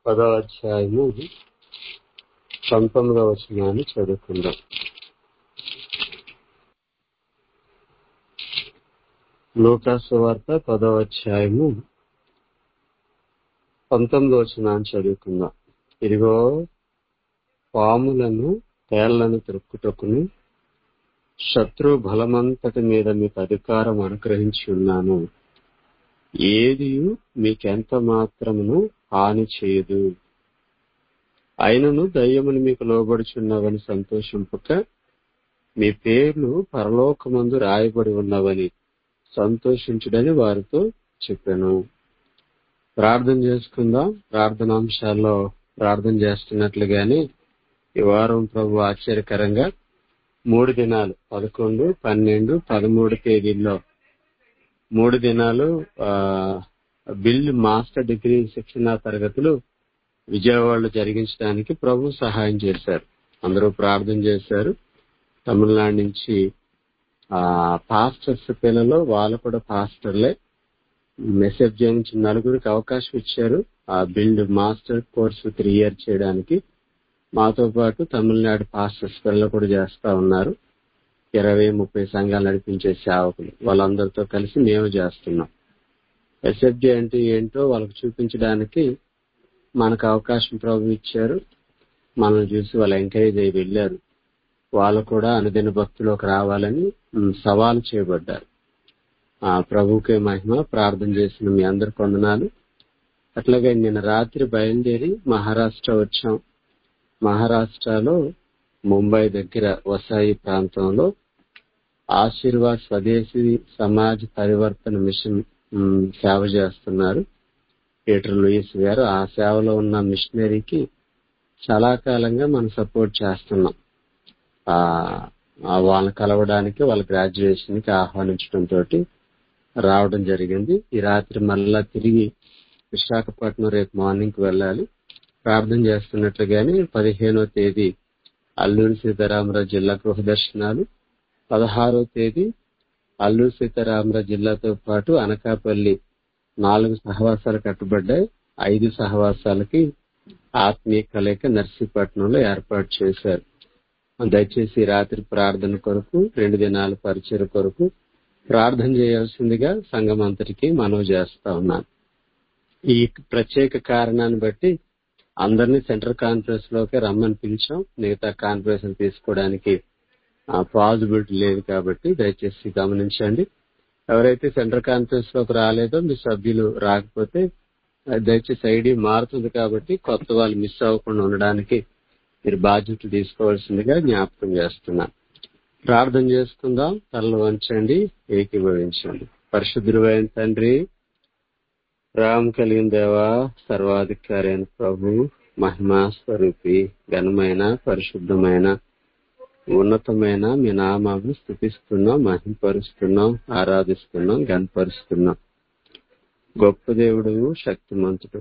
పదో అధ్యాయము పంతొమ్మిదవ వచనాన్ని చదువుకుందాం లూకాసు వార్త పదో అధ్యాయము పంతొమ్మిదవ వచనాన్ని చదువుకుందాం ఇదిగో పాములను తేళ్లను త్రొక్కుటకును శత్రు బలమంతటి మీద మీకు అధికారం అనుగ్రహించి ఉన్నాను ఏది మీకెంత మాత్రమును హాని చేయదు అయినను దయ్యమును మీకు లోబడుచున్నవని సంతోషింపక మీ పేర్లు పరలోకమందు రాయబడి ఉన్నవని సంతోషించుడని వారితో చెప్పాను ప్రార్థన చేసుకుందాం ప్రార్థనాంశాల్లో ప్రార్థన చేస్తున్నట్లుగానే ఈ వారం ప్రభు ఆశ్చర్యకరంగా మూడు దినాలు పదకొండు పన్నెండు పదమూడు తేదీల్లో మూడు దినాలు బిల్ మాస్టర్ డిగ్రీ శిక్షణ తరగతులు విజయవాడలో జరిగించడానికి ప్రభు సహాయం చేశారు అందరూ ప్రార్థన చేశారు తమిళనాడు నుంచి ఆ పాస్టర్స్ పిల్లలు వాళ్ళు కూడా పాస్టర్లే మెసేజ్ నుంచి నలుగురికి అవకాశం ఇచ్చారు ఆ build master course three year చేయడానికి మాతో పాటు తమిళనాడు పాస్టర్స్ పిల్లలు కూడా చేస్తా ఉన్నారు ఇరవై ముప్పై సంఘాలు నడిపించే సేవకులు వాళ్ళందరితో కలిసి మేము చేస్తున్నాం ఎస్ఎఫ్డి అంటే ఏంటో వాళ్ళకి చూపించడానికి మనకు అవకాశం ప్రభు ఇచ్చారు మనల్ని చూసి వాళ్ళు ఎంకరేజ్ అయ్యి వెళ్ళారు వాళ్ళు కూడా అనుదిన భక్తిలోకి రావాలని సవాలు చేయబడ్డారు ఆ ప్రభుకే మహిమ ప్రార్థన చేసిన మీ అందరి కొందనాలు అట్లాగే నిన్న రాత్రి బయలుదేరి మహారాష్ట్ర వచ్చాం మహారాష్ట్రలో ముంబై దగ్గర వసాయి ప్రాంతంలో ఆశీర్వాద్ స్వదేశీ సమాజ్ పరివర్తన మిషన్ సేవ చేస్తున్నారు పీటర్ లూయిస్ గారు ఆ సేవలో ఉన్న మిషనరీకి చాలా కాలంగా మనం సపోర్ట్ చేస్తున్నాం వాళ్ళని కలవడానికి వాళ్ళ గ్రాడ్యుయేషన్ కి ఆహ్వానించడం తోటి రావడం జరిగింది ఈ రాత్రి మళ్ళా తిరిగి విశాఖపట్నం రేపు మార్నింగ్ కి వెళ్ళాలి ప్రార్థన చేస్తున్నట్లుగానే పదిహేనో తేదీ అల్లూరి సీతారామరాజు జిల్లా గృహ దర్శనాలు పదహారో తేదీ అల్లూరి సీతారామరాజు జిల్లాతో పాటు అనకాపల్లి నాలుగు సహవాసాలు కట్టబడ్డాయి ఐదు సహవాసాలకి ఆత్మీయ కలయిక నర్సీపట్నంలో ఏర్పాటు చేశారు దయచేసి రాత్రి ప్రార్థన కొరకు రెండు దినాల పరిచయ కొరకు ప్రార్థన చేయాల్సిందిగా సంఘం అంతటికి మనవి చేస్తా ఉన్నాను ఈ ప్రత్యేక కారణాన్ని బట్టి అందరినీ సెంట్రల్ కాన్ఫరెన్స్ లోకి రమ్మని పిలిచాం మిగతా కాన్ఫరెన్స్ తీసుకోవడానికి పాసిబిలిటీ లేదు కాబట్టి దయచేసి గమనించండి ఎవరైతే సెంట్రల్ కాన్ఫరెన్స్ లోకి రాలేదో మీ సభ్యులు రాకపోతే దయచేసి ఐడి మారుతుంది కాబట్టి కొత్త వాళ్ళు మిస్ అవ్వకుండా ఉండడానికి మీరు బాధ్యత తీసుకోవాల్సిందిగా జ్ఞాపకం చేస్తున్నాను ప్రార్థన చేసుకుందాం తలలు వంచండి ఏకీభవించండి పరిశుద్ధుడైన తండ్రి రామ్ కలిగిన దేవా సర్వాధికారి అయిన ప్రభు మహిమా స్వరూపి ఘనమైన పరిశుద్ధమైన ఉన్నతమైన మీ నామాన్ని స్థుతిస్తున్నాం మహింపరుస్తున్నాం ఆరాధిస్తున్నాం గనపరుస్తున్నాం గొప్ప దేవుడు శక్తిమంతుడు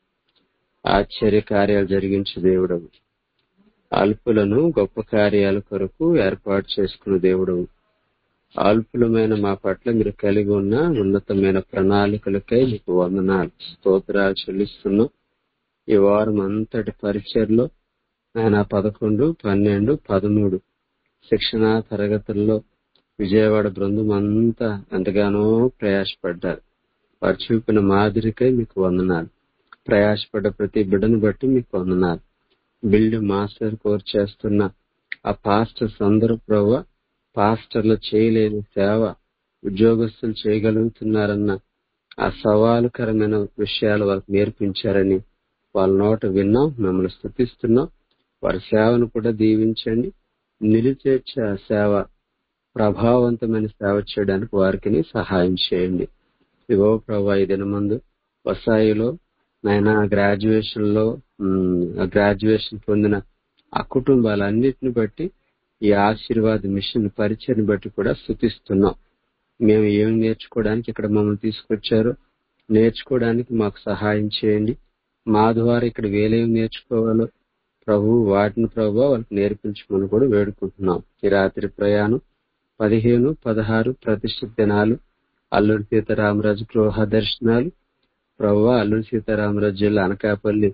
ఆశ్చర్య కార్యాలు జరిగించే దేవుడు అల్పులను గొప్ప కార్యాల కొరకు ఏర్పాటు చేసుకున్న దేవుడు అల్పులమైన మా పట్ల మీరు కలిగి ఉన్న ఉన్నతమైన ప్రణాళికలకై మీకు వందనాలు స్తోత్రాలు చెల్లిస్తున్నాం ఈ వారం అంతటి పరిచయలో ఆయన పదకొండు పన్నెండు పదమూడు శిక్షణా తరగతుల్లో విజయవాడ బృందం అంతా ఎంతగానో ప్రయాసపడ్డారు వారు చూపిన మాదిరికై మీకు వందనాలు ప్రయాసపడ్డ ప్రతి బిడ్డను బట్టి మీకు వందనాలు బిల్డ్ మాస్టర్ కోర్స్ చేస్తున్న ఆ పాస్టర్స్ అందరూ ప్రభు పాస్టర్లు చేయలేని సేవ ఉద్యోగస్తులు చేయగలుగుతున్నారన్న ఆ సవాలుకరమైన విషయాలు వాళ్ళకి నేర్పించారని వాళ్ళ నోట విన్నాం మిమ్మల్ని స్థుతిస్తున్నాం వారి సేవను కూడా దీవించండి నిలిచేచ్చే సేవ ప్రభావవంతమైన సేవ చేయడానికి వారికి సహాయం చేయండి ఇవో ప్రభా ఈ దినమందు వసాయిలో నాయన గ్రాడ్యుయేషన్ లో గ్రాడ్యుయేషన్ పొందిన ఆ కుటుంబాలన్నిటిని బట్టి ఈ ఆశీర్వాద మిషన్ పరిచయని బట్టి కూడా స్థుతిస్తున్నాం మేము ఏమి నేర్చుకోవడానికి ఇక్కడ మమ్మల్ని తీసుకొచ్చారో నేర్చుకోవడానికి మాకు సహాయం చేయండి మా ద్వారా ఇక్కడ వేలేమి నేర్చుకోవాలో ప్రభు వాటిని ప్రభు వాళ్ళకి నేర్పించమని కూడా వేడుకుంటున్నాం ఈ రాత్రి ప్రయాణం పదిహేను పదహారు ప్రతిష్ఠిత దినాలు అల్లూరి సీతారామరాజు గృహ దర్శనాలు ప్రభు అల్లూరి సీతారామరాజు జిల్లా అనకాపల్లి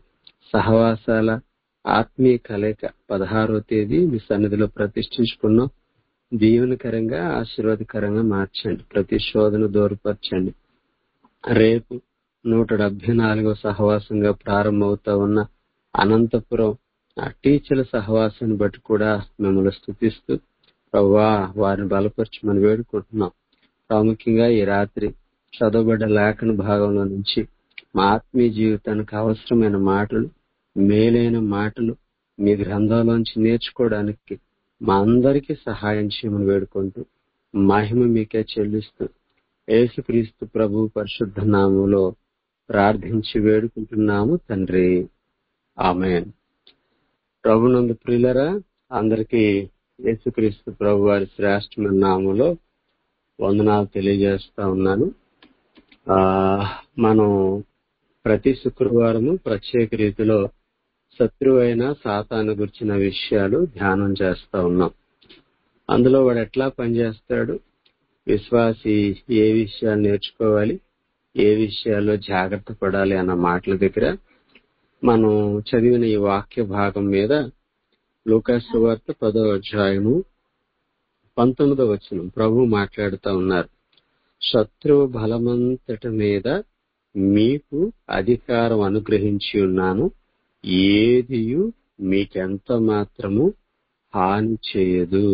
సహవాసాల ఆత్మీయ కలయిక పదహారో తేదీ మీ సన్నిధిలో ప్రతిష్ఠించుకున్నాం దీవెనకరంగా ఆశీర్వాదకరంగా మార్చండి ప్రతి శోధన దూరపరచండి రేపు నూట డెబ్బై నాలుగో సహవాసంగా ప్రారంభమవుతా ఉన్న అనంతపురం ఆ టీచర్ల సహవాసాన్ని బట్టి కూడా మిమ్మల్ని స్థుతిస్తూ ప్రవ్వా వారిని బలపరచమని వేడుకుంటున్నాం ప్రాముఖ్యంగా ఈ రాత్రి చదవబడ్డ లేఖన భాగంలో నుంచి మా ఆత్మీయ జీవితానికి అవసరమైన మాటలు మేలైన మాటలు మీ గ్రంథంలోంచి నేర్చుకోవడానికి మా అందరికీ సహాయం చేయమని వేడుకుంటూ మహిమ మీకే చెల్లిస్తూ యేసుక్రీస్తు ప్రభు పరిశుద్ధ నామంలో ప్రార్థించి వేడుకుంటున్నాము తండ్రి ఆమెన్ ప్రభునందు ప్రియులరా అందరికీ యేసుక్రీస్తు ప్రభు వారి శ్రేష్టమైన నామంలో వందనాలు తెలియజేస్తా ఉన్నాను ఆ మనం ప్రతి శుక్రవారము ప్రత్యేక రీతిలో శత్రువైన సాతాను గురించిన విషయాలు ధ్యానం చేస్తా ఉన్నాం అందులో వాడు ఎట్లా పనిచేస్తాడు విశ్వాసి ఏ విషయాలు నేర్చుకోవాలి ఏ విషయాల్లో జాగ్రత్త పడాలి అన్న మాటల దగ్గర మనం చదివిన ఈ వాక్య భాగం మీద లూకాసు వార్త పదో అధ్యాయము పంతొమ్మిదో వచ్చిన ప్రభు మాట్లాడుతూ ఉన్నారు శత్రువు బలమంతటి మీద మీకు అధికారం అనుగ్రహించి ఉన్నాను ఏదియు మీకెంత మాత్రము హాని చేయదు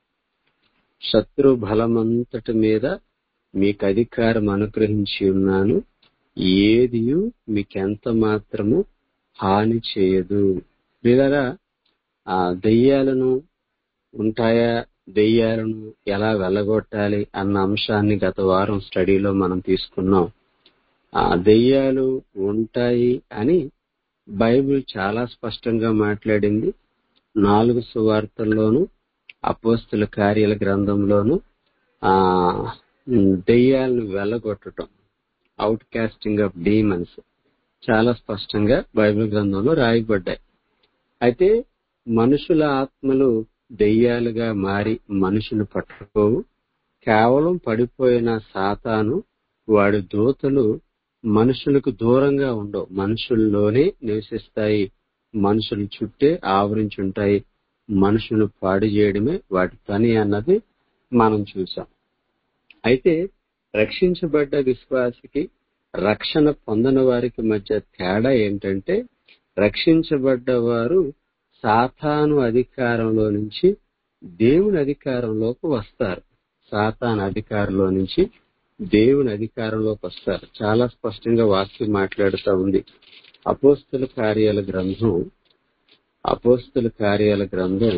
శత్రు బలమంతటి మీద మీకు అధికారం అనుగ్రహించి ఉన్నాను ఏదియు మీకెంత మాత్రము హాని చేయదు లేదా ఆ దెయ్యాలను ఉంటాయా దెయ్యాలను ఎలా వెళ్ళగొట్టాలి అన్న అంశాన్ని గత వారం స్టడీలో మనం తీసుకున్నాం ఆ దెయ్యాలు ఉంటాయి అని బైబిల్ చాలా స్పష్టంగా మాట్లాడింది నాలుగు సువార్తల్లోనూ అపోస్తుల కార్యాల గ్రంథంలోను ఆ దెయ్యాలను వెళ్ళగొట్టడం అవుట్ కాస్టింగ్ ఆఫ్ డీమన్స్ చాలా స్పష్టంగా బైబిల్ గ్రంథంలో రాయబడ్డాయి అయితే మనుషుల ఆత్మలు దెయ్యాలుగా మారి మనుషులు పట్టుకోవు కేవలం పడిపోయిన సాతాను వాడి దూతలు మనుషులకు దూరంగా ఉండవు మనుషుల్లోనే నివసిస్తాయి మనుషుల చుట్టే ఆవరించుంటాయి మనుషులు పాడు చేయడమే వాటి పని అన్నది మనం చూసాం అయితే రక్షించబడ్డ విశ్వాసికి రక్షణ పొందని వారికి మధ్య తేడా ఏంటంటే రక్షించబడ్డ వారు సాతాను అధికారంలో నుంచి దేవుని అధికారంలోకి వస్తారు సాతాను అధికారంలో నుంచి దేవుని అధికారంలోకి వస్తారు చాలా స్పష్టంగా వాక్యం మాట్లాడుతూ ఉంది అపోస్తుల కార్యాల గ్రంథం అపోస్తుల కార్యాల గ్రంథం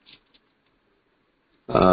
ఆ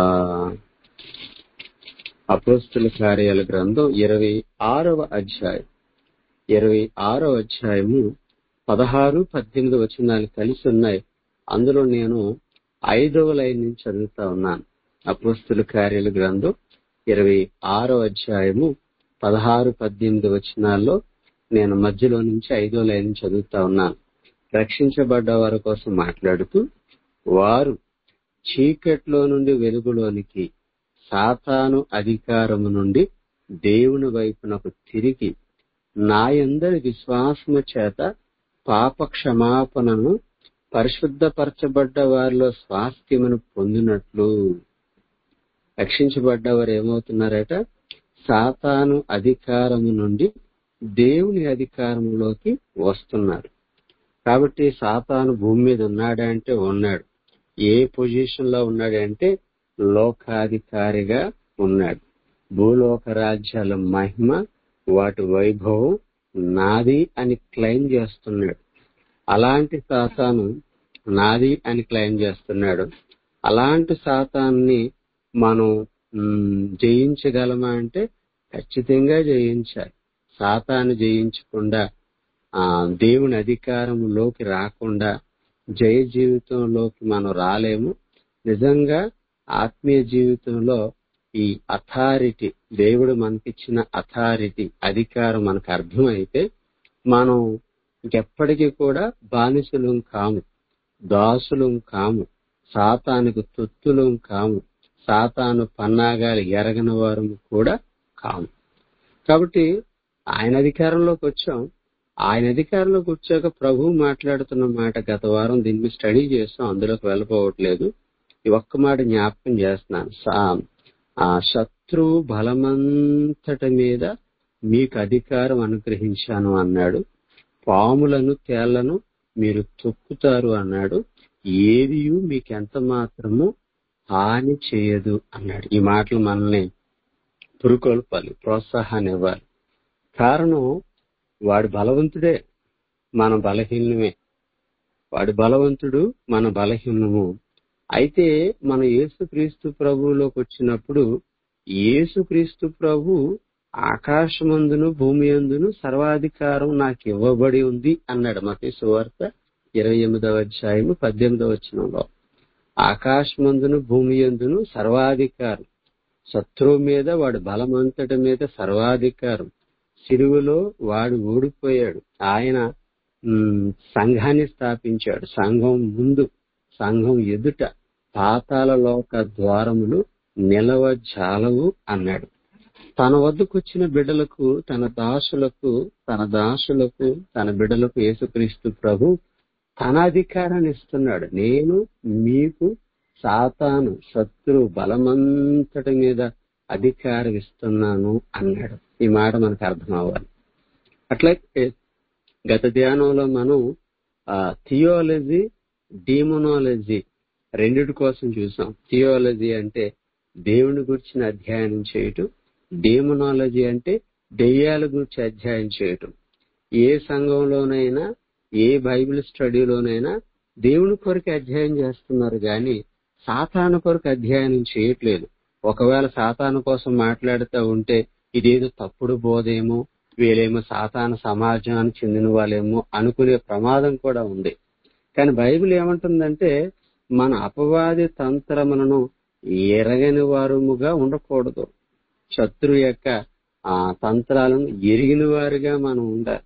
అపోస్తుల కార్యాల గ్రంథం ఇరవై ఆరవ అధ్యాయం ఇరవై ఆరవ అధ్యాయము పదహారు పద్దెనిమిది వచనాలు కలిసి ఉన్నాయి అందులో నేను ఐదవ లైన్ నుంచి చదువుతా ఉన్నాను అపోస్తుల కార్యాల గ్రంథం ఇరవై ఆరో అధ్యాయము పదహారు పద్దెనిమిది వచనాల్లో నేను మధ్యలో నుంచి ఐదో లైన్ చదువుతా ఉన్నాను రక్షించబడ్డ వారి కోసం మాట్లాడుతూ వారు చీకట్లో నుండి వెలుగులోనికి సాతాను అధికారము నుండి దేవుని వైపునకు తిరిగి నాయందరి విశ్వాసము చేత పాప క్షమాపణను పరిశుద్ధపరచబడ్డ వారిలో స్వాస్థ్యమును పొందినట్లు రక్షించబడ్డవారు ఏమవుతున్నారట సాతాను అధికారము నుండి దేవుని అధికారంలోకి వస్తున్నారు కాబట్టి సాతాను భూమి మీద ఉన్నాడా అంటే ఉన్నాడు ఏ పొజిషన్ లో ఉన్నాడంటే లోకాధికారిగా ఉన్నాడు భూలోక రాజ్యాల మహిమ వాటి వైభవం నాది అని క్లెయిమ్ చేస్తున్నాడు అలాంటి సాతాను నాది అని క్లెయిమ్ చేస్తున్నాడు అలాంటి సాతాన్ని మనం జయించగలమా అంటే ఖచ్చితంగా జయించాలి సాతాను జయించకుండా ఆ దేవుని అధికారంలోకి రాకుండా జయ జీవితంలోకి మనం రాలేము నిజంగా ఆత్మీయ జీవితంలో ఈ అథారిటీ దేవుడు మనకిచ్చిన అథారిటీ అధికారం మనకు అర్థమైతే మనం ఇంకెప్పటికీ కూడా బానిసలు కాము దాసులు కాము సాతానికి తొత్తులు కాము సాతాను పన్నాగాలు ఎరగని వారు కూడా కాము కాబట్టి ఆయన అధికారంలోకి వచ్చాం ఆయన అధికారంలోకి వచ్చాక ప్రభు మాట్లాడుతున్న మాట గత వారం దీని మీద స్టడీ చేస్తాం అందులోకి వెళ్ళిపోవట్లేదు ఈ ఒక్క మాట జ్ఞాపకం చేస్తున్నాను సా- ఆ శత్రు బలమంతటి మీద మీకు అధికారం అనుగ్రహించాను అన్నాడు పాములను తేళ్లను మీరు తొక్కుతారు అన్నాడు ఏది మీకు ఎంత మాత్రము హాని చేయదు అన్నాడు ఈ మాటలు మనల్ని పురుకొల్పాలి ప్రోత్సాహాన్ని ఇవ్వాలి కారణం వాడు బలవంతుడే మన బలహీనమే వాడు బలవంతుడు మన బలహీనము అయితే మన యేసుక్రీస్తు ప్రభువులోకి వచ్చినప్పుడు యేసుక్రీస్తు ప్రభు ఆకాశమందును భూమి అందును సర్వాధికారం నాకు ఇవ్వబడి ఉంది అన్నాడు మత సువార్త ఇరవై ఎనిమిదవ అధ్యాయము పద్దెనిమిదవ వచనంలో ఆకాశమందును భూమి అందును సర్వాధికారం శత్రువు మీద వాడు బలమంతటి మీద సర్వాధికారం సిరువులో వాడు ఓడిపోయాడు ఆయన ఉమ్, సంఘాన్ని స్థాపించాడు సంఘం ముందు సంఘం ఎదుట పాతాల లోక ద్వారములు నిలవ జాలవు అన్నాడు తన వద్దకు వచ్చిన బిడ్డలకు తన దాసులకు తన దాసులకు తన బిడ్డలకు యేసుక్రీస్తు ప్రభు తన అధికారాన్ని ఇస్తున్నాడు నేను మీకు సాతాను శత్రు బలమంతటి మీద అధికారం ఇస్తున్నాను అన్నాడు ఈ మాట మనకు అర్థం అవ్వాలి అట్లాగే గత ధ్యానంలో మనం థియోలజీ డీమోనాలజీ రెండిటి కోసం చూసాం థియోలజీ అంటే దేవుని గురించిన అధ్యయనం చేయటం డీమోనాలజీ అంటే దెయ్యాల గురించి అధ్యయనం చేయటం ఏ సంఘంలోనైనా ఏ బైబిల్ స్టడీలోనైనా దేవుని కొరకు అధ్యయనం చేస్తున్నారు కానీ సాతాను కొరకు అధ్యయనం చేయట్లేదు ఒకవేళ సాతాను కోసం మాట్లాడుతూ ఉంటే ఇదేదో తప్పుడు బోధేమో వీళ్ళేమో సాతాను సమాజానికి చెందిన వాళ్ళేమో అనుకునే ప్రమాదం కూడా ఉంది కానీ బైబిల్ ఏమంటుందంటే మన అపవాది తంత్రములను ఎరగని వారముగా ఉండకూడదు శత్రు యొక్క ఆ తంత్రాలను ఎరిగిన వారిగా మనం ఉండాలి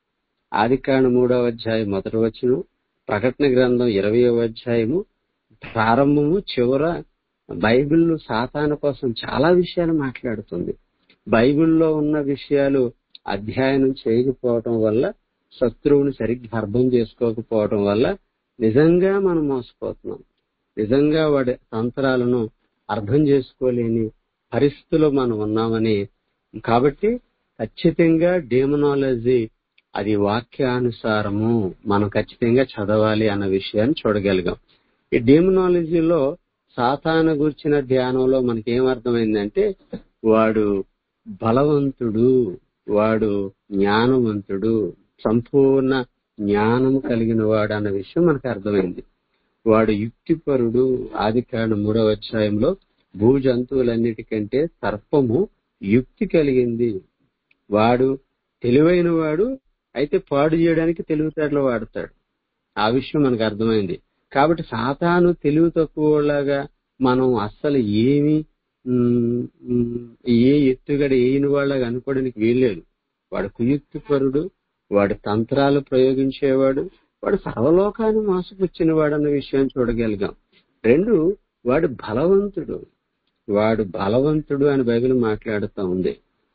ఆది కాండ మూడవ అధ్యాయం మొదటి వచ్చును ప్రకటన గ్రంథం ఇరవయవ అధ్యాయము ప్రారంభము చివర బైబిల్ సాతాను కోసం చాలా విషయాలు మాట్లాడుతుంది బైబిల్లో ఉన్న విషయాలు అధ్యయనం చేయకపోవటం వల్ల శత్రువుని సరిగ్గా అర్థం చేసుకోకపోవటం వల్ల నిజంగా మనం మోసపోతున్నాం నిజంగా వాడి తంత్రాలను అర్థం చేసుకోలేని పరిస్థితిలో మనం ఉన్నామని కాబట్టి ఖచ్చితంగా డేమనాలజీ అది వాక్యానుసారము మనం ఖచ్చితంగా చదవాలి అన్న విషయాన్ని చూడగలిగాం ఈ డేమనాలజీలో సాతాన గురించిన ధ్యానంలో మనకి ఏమర్థమైందంటే వాడు బలవంతుడు వాడు జ్ఞానవంతుడు సంపూర్ణ జ్ఞానం కలిగిన వాడు అన్న విషయం మనకు అర్థమైంది వాడు యుక్తిపరుడు ఆది కాండ మూడవ అధ్యాయంలో భూ జంతువులన్నిటికంటే సర్పము యుక్తి కలిగింది వాడు తెలివైన వాడు అయితే పాడు చేయడానికి తెలివితేటలు వాడతాడు ఆ విషయం మనకు అర్థమైంది కాబట్టి సాతాను తెలివి తక్కువలాగా మనం అస్సలు ఏమి ఉమ్, ఉమ్, ఏ ఎత్తుగడ వేయని వాళ్ళగా అనుకోవడానికి వీల్లేదు వాడు కుయుక్తిపరుడు వాడు తంత్రాలు ప్రయోగించేవాడు వాడు సర్వలోకాన్ని మోసపుచ్చిన వాడు అన్న విషయం చూడగలిగాం రెండు వాడు బలవంతుడు వాడు బలవంతుడు అని బైబిల్ మాట్లాడుతూ ఉంది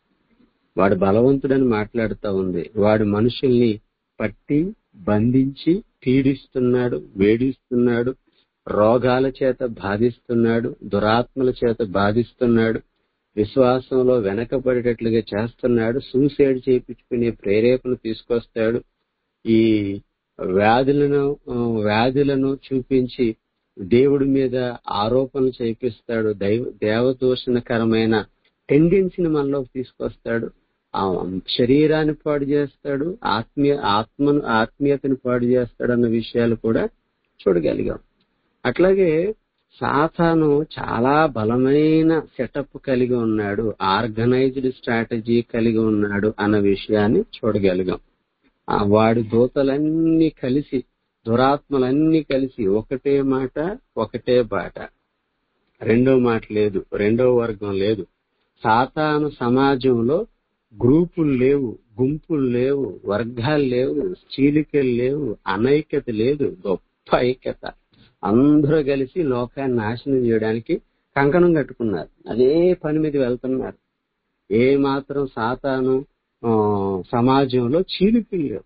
వాడు బలవంతుడని మాట్లాడుతూ ఉంది వాడు మనుషుల్ని పట్టి బంధించి పీడిస్తున్నాడు వేడిస్తున్నాడు రోగాల చేత బాధిస్తున్నాడు దురాత్మల చేత బాధిస్తున్నాడు విశ్వాసంలో వెనకబడేటట్లుగా చేస్తున్నాడు సూసైడ్ చేయించుకునే ప్రేరేపణ తీసుకొస్తాడు ఈ వ్యాధులను ఆ, వ్యాధులను చూపించి దేవుడి మీద ఆరోపణలు చేపిస్తాడు దైవ దేవదూషణకరమైన టెండెన్సీని మనలోకి తీసుకొస్తాడు ఆ శరీరాన్ని పాడు చేస్తాడు ఆత్మీయ ఆత్మను ఆత్మీయతను పాడు చేస్తాడు అన్న విషయాలు కూడా చూడగలిగాం అట్లాగే సాతాను చాలా బలమైన సెటప్ కలిగి ఉన్నాడు ఆర్గనైజ్డ్ స్ట్రాటజీ కలిగి ఉన్నాడు అన్న విషయాన్ని చూడగలిగాం ఆ వాడి దూతలన్నీ కలిసి దురాత్మలన్నీ కలిసి ఒకటే మాట ఒకటే బాట రెండో మాట లేదు రెండో వర్గం లేదు సాతాను సమాజంలో గ్రూపులు లేవు గుంపులు లేవు వర్గాలు లేవు చీలికలు లేవు అనైక్యత లేదు గొప్ప ఐక్యత అందరూ కలిసి లోకాన్ని నాశనం చేయడానికి కంకణం కట్టుకున్నారు అదే పని మీద వెళ్తున్నారు ఏ మాత్రం సాతాను ఆ, సమాజంలో చీలికలు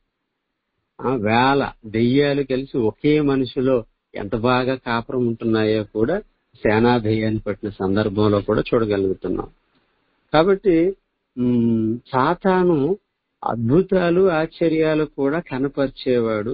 ఆ, వేల దెయ్యాలు కలిసి ఒకే మనిషిలో ఎంత బాగా కాపురం ఉంటున్నాయో కూడా సేనా దెయ్యాన్ని పట్టిన సందర్భంలో కూడా చూడగలుగుతున్నాం కాబట్టి ఉమ్, సాతాను అద్భుతాలు ఆశ్చర్యాలు కూడా కనపరిచేవాడు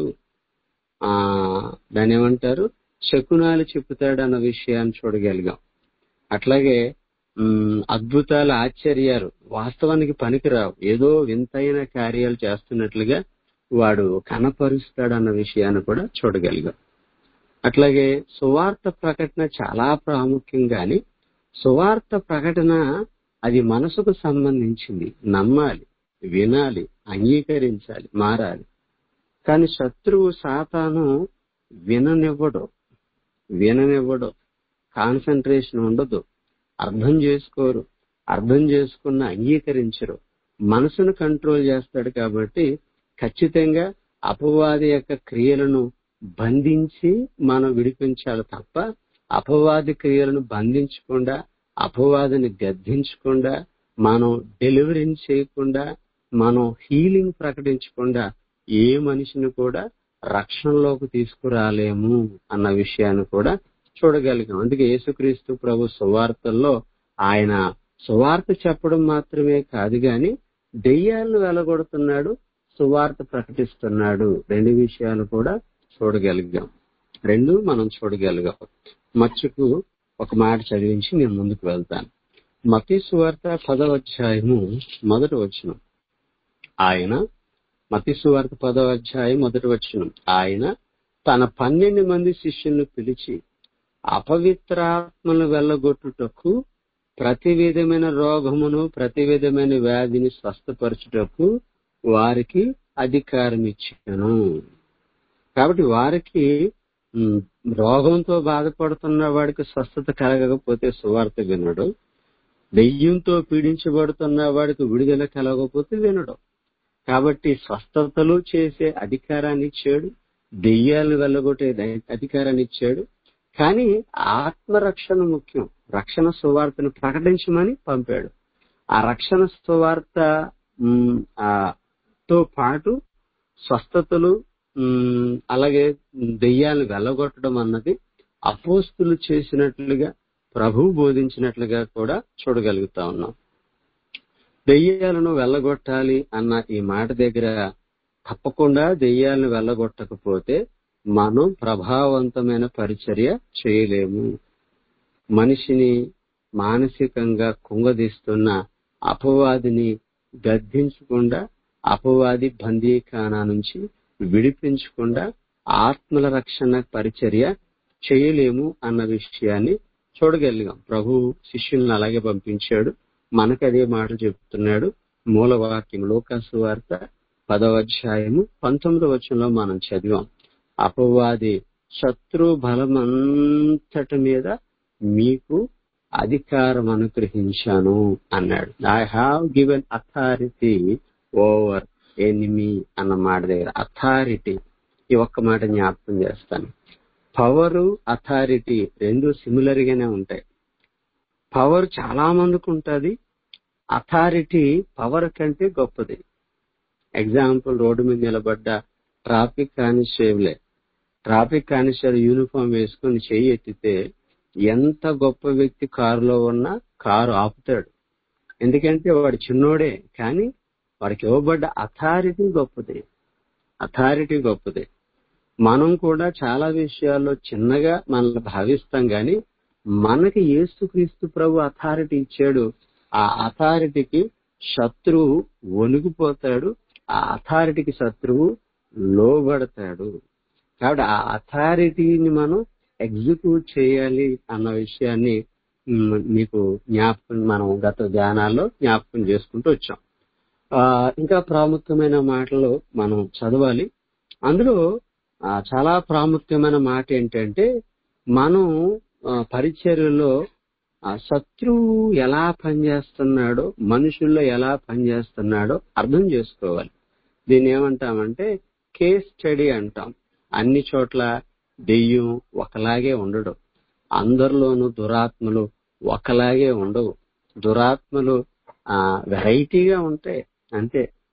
ఆ దాని ఏమంటారు శకునాలు చెప్పుతాడు అన్న విషయాన్ని చూడగలిగాం అట్లాగే ఉమ్, అద్భుతాలు ఆశ్చర్యాలు వాస్తవానికి పనికిరావు ఏదో వింతైన కార్యాలు చేస్తున్నట్లుగా వాడు కనపరుస్తాడు అన్న విషయాన్ని కూడా చూడగలిగాం అట్లాగే సువార్త ప్రకటన చాలా ప్రాముఖ్యం గాని సువార్త ప్రకటన అది మనసుకు సంబంధించింది నమ్మాలి వినాలి అంగీకరించాలి మారాలి కానీ శత్రువు సాతాను విననివ్వడు విననివ్వడు కాన్సన్ట్రేషన్ ఉండదు అర్థం చేసుకోరు అర్థం చేసుకున్న అంగీకరించరు మనసును కంట్రోల్ చేస్తాడు కాబట్టి ఖచ్చితంగా అపవాది యొక్క క్రియలను బంధించి మనం విడిపించాలి తప్ప అపవాది క్రియలను బంధించకుండా అపవాదిని గద్దించకుండా మనం డెలివరింగ్ చేయకుండా మనం హీలింగ్ ప్రకటించకుండా ఏ మనిషిని కూడా రక్షణలోకి తీసుకురాలేము అన్న విషయాన్ని కూడా చూడగలిగాం అందుకే యేసుక్రీస్తు ప్రభు సువార్తల్లో ఆయన సువార్త చెప్పడం మాత్రమే కాదు గాని దెయ్యాలను వెలగొడుతున్నాడు సువార్త ప్రకటిస్తున్నాడు రెండు విషయాలు కూడా చూడగలిగాం రెండు మనం చూడగలిగాం మచ్చుకు ఒక మాట చదివించి నేను ముందుకు వెళ్తాను మతీ సువార్త పదవ అధ్యాయము మొదటి వచనం ఆయన మతీ సువార్త పదవ అధ్యాయం మొదటి వచనం ఆయన తన పన్నెండు మంది శిష్యులను పిలిచి అపవిత్రాత్మను వెళ్ళగొట్టుటకు ప్రతి విధమైన రోగమును ప్రతి విధమైన వ్యాధిని స్వస్థపరచుటకు వారికి అధికారం ఇచ్చాను కాబట్టి వారికి ఉమ్, రోగంతో బాధపడుతున్న వాడికి స్వస్థత కలగకపోతే సువార్త వినడు దెయ్యంతో పీడించబడుతున్న వాడికి విడుదల కలగకపోతే వినడు కాబట్టి స్వస్థతలు చేసే అధికారాన్ని ఇచ్చాడు దెయ్యాలు వెళ్ళగొట్టే ద- అధికారాన్ని ఇచ్చాడు కానీ ఆత్మరక్షణ ముఖ్యం రక్షణ సువార్తను ప్రకటించమని పంపాడు ఆ రక్షణ సువార్త ఉమ్, ఆ, తో పాటు స్వస్థతలు ఉమ్, అలాగే దెయ్యాలు వెళ్ళగొట్టడం అన్నది అపోస్తులు చేసినట్లుగా ప్రభు బోధించినట్లుగా కూడా చూడగలుగుతా ఉన్నాం దెయ్యాలను వెళ్ళగొట్టాలి అన్న ఈ మాట దగ్గర తప్పకుండా దెయ్యాలను వెళ్ళగొట్టకపోతే మనం ప్రభావవంతమైన పరిచర్య చేయలేము మనిషిని మానసికంగా కుంగదీస్తున్న అపవాదిని గద్దించకుండా అపవాది బందీఖానా నుంచి విడిపించకుండా ఆత్మల రక్షణ పరిచర్య చేయలేము అన్న విషయాన్ని చూడగలిగాం ప్రభు శిష్యుల్ని అలాగే పంపించాడు మనకు అదే మాట చెప్తున్నాడు మూలవాక్యం లోకాసు వార్త పదవ అధ్యాయము పంతొమ్మిదవ వచనంలో మనం చదివాం అపవాది శత్రు బలమంతటి మీద మీకు అధికారం అనుగ్రహించాను అన్నాడు I have given authority over enemy అన్న మాట దగ్గర అథారిటీ ఈ ఒక్క మాట జ్ఞాపకం చేస్తాను పవరు అథారిటీ రెండు సిమిలర్ గానే ఉంటాయి పవర్ చాలా మందికి ఉంటది అథారిటీ పవర్ కంటే గొప్పది ఎగ్జాంపుల్ రోడ్డు మీద నిలబడ్డ ట్రాఫిక్ కానిస్టేబులే ట్రాఫిక్ కానిస్టేబుల్ యూనిఫామ్ వేసుకుని చెయ్యి ఎత్తితే ఎంత గొప్ప వ్యక్తి కారులో ఉన్నా కారు ఆపుతాడు ఎందుకంటే వాడు చిన్నోడే కానీ వాడికి ఇవ్వబడ్డ అథారిటీ గొప్పది అథారిటీ గొప్పది మనం కూడా చాలా విషయాల్లో చిన్నగా మనల్ని భావిస్తాం గాని మనకి యేసుక్రీస్తు ప్రభు అథారిటీ ఇచ్చాడు ఆ అథారిటీకి శత్రువు వణిగిపోతాడు ఆ అథారిటీకి శత్రువు లోబడతాడు కాబట్టి ఆ అథారిటీని మనం ఎగ్జిక్యూట్ చేయాలి అన్న విషయాన్ని మ్, మీకు జ్ఞాపకం మనం గత ధ్యానాల్లో జ్ఞాపకం చేసుకుంటూ వచ్చాం ఆ, ఇంకా ప్రాముఖ్యమైన మాటలు మనం చదవాలి అందులో ఆ, చాలా ప్రాముఖ్యమైన మాట ఏంటంటే మనం ఆ, పరిచర్యలో ఆ శత్రువు ఎలా పనిచేస్తున్నాడో మనుషుల్లో ఎలా పనిచేస్తున్నాడో అర్థం చేసుకోవాలి దీన్ని ఏమంటామంటే కేస్ స్టడీ అంటాం అన్ని చోట్ల దెయ్యం ఒకలాగే ఉండడు అందరిలోనూ దురాత్మలు ఒకలాగే ఉండవు దురాత్మలు ఆ వెరైటీగా ఉంటాయి అంతే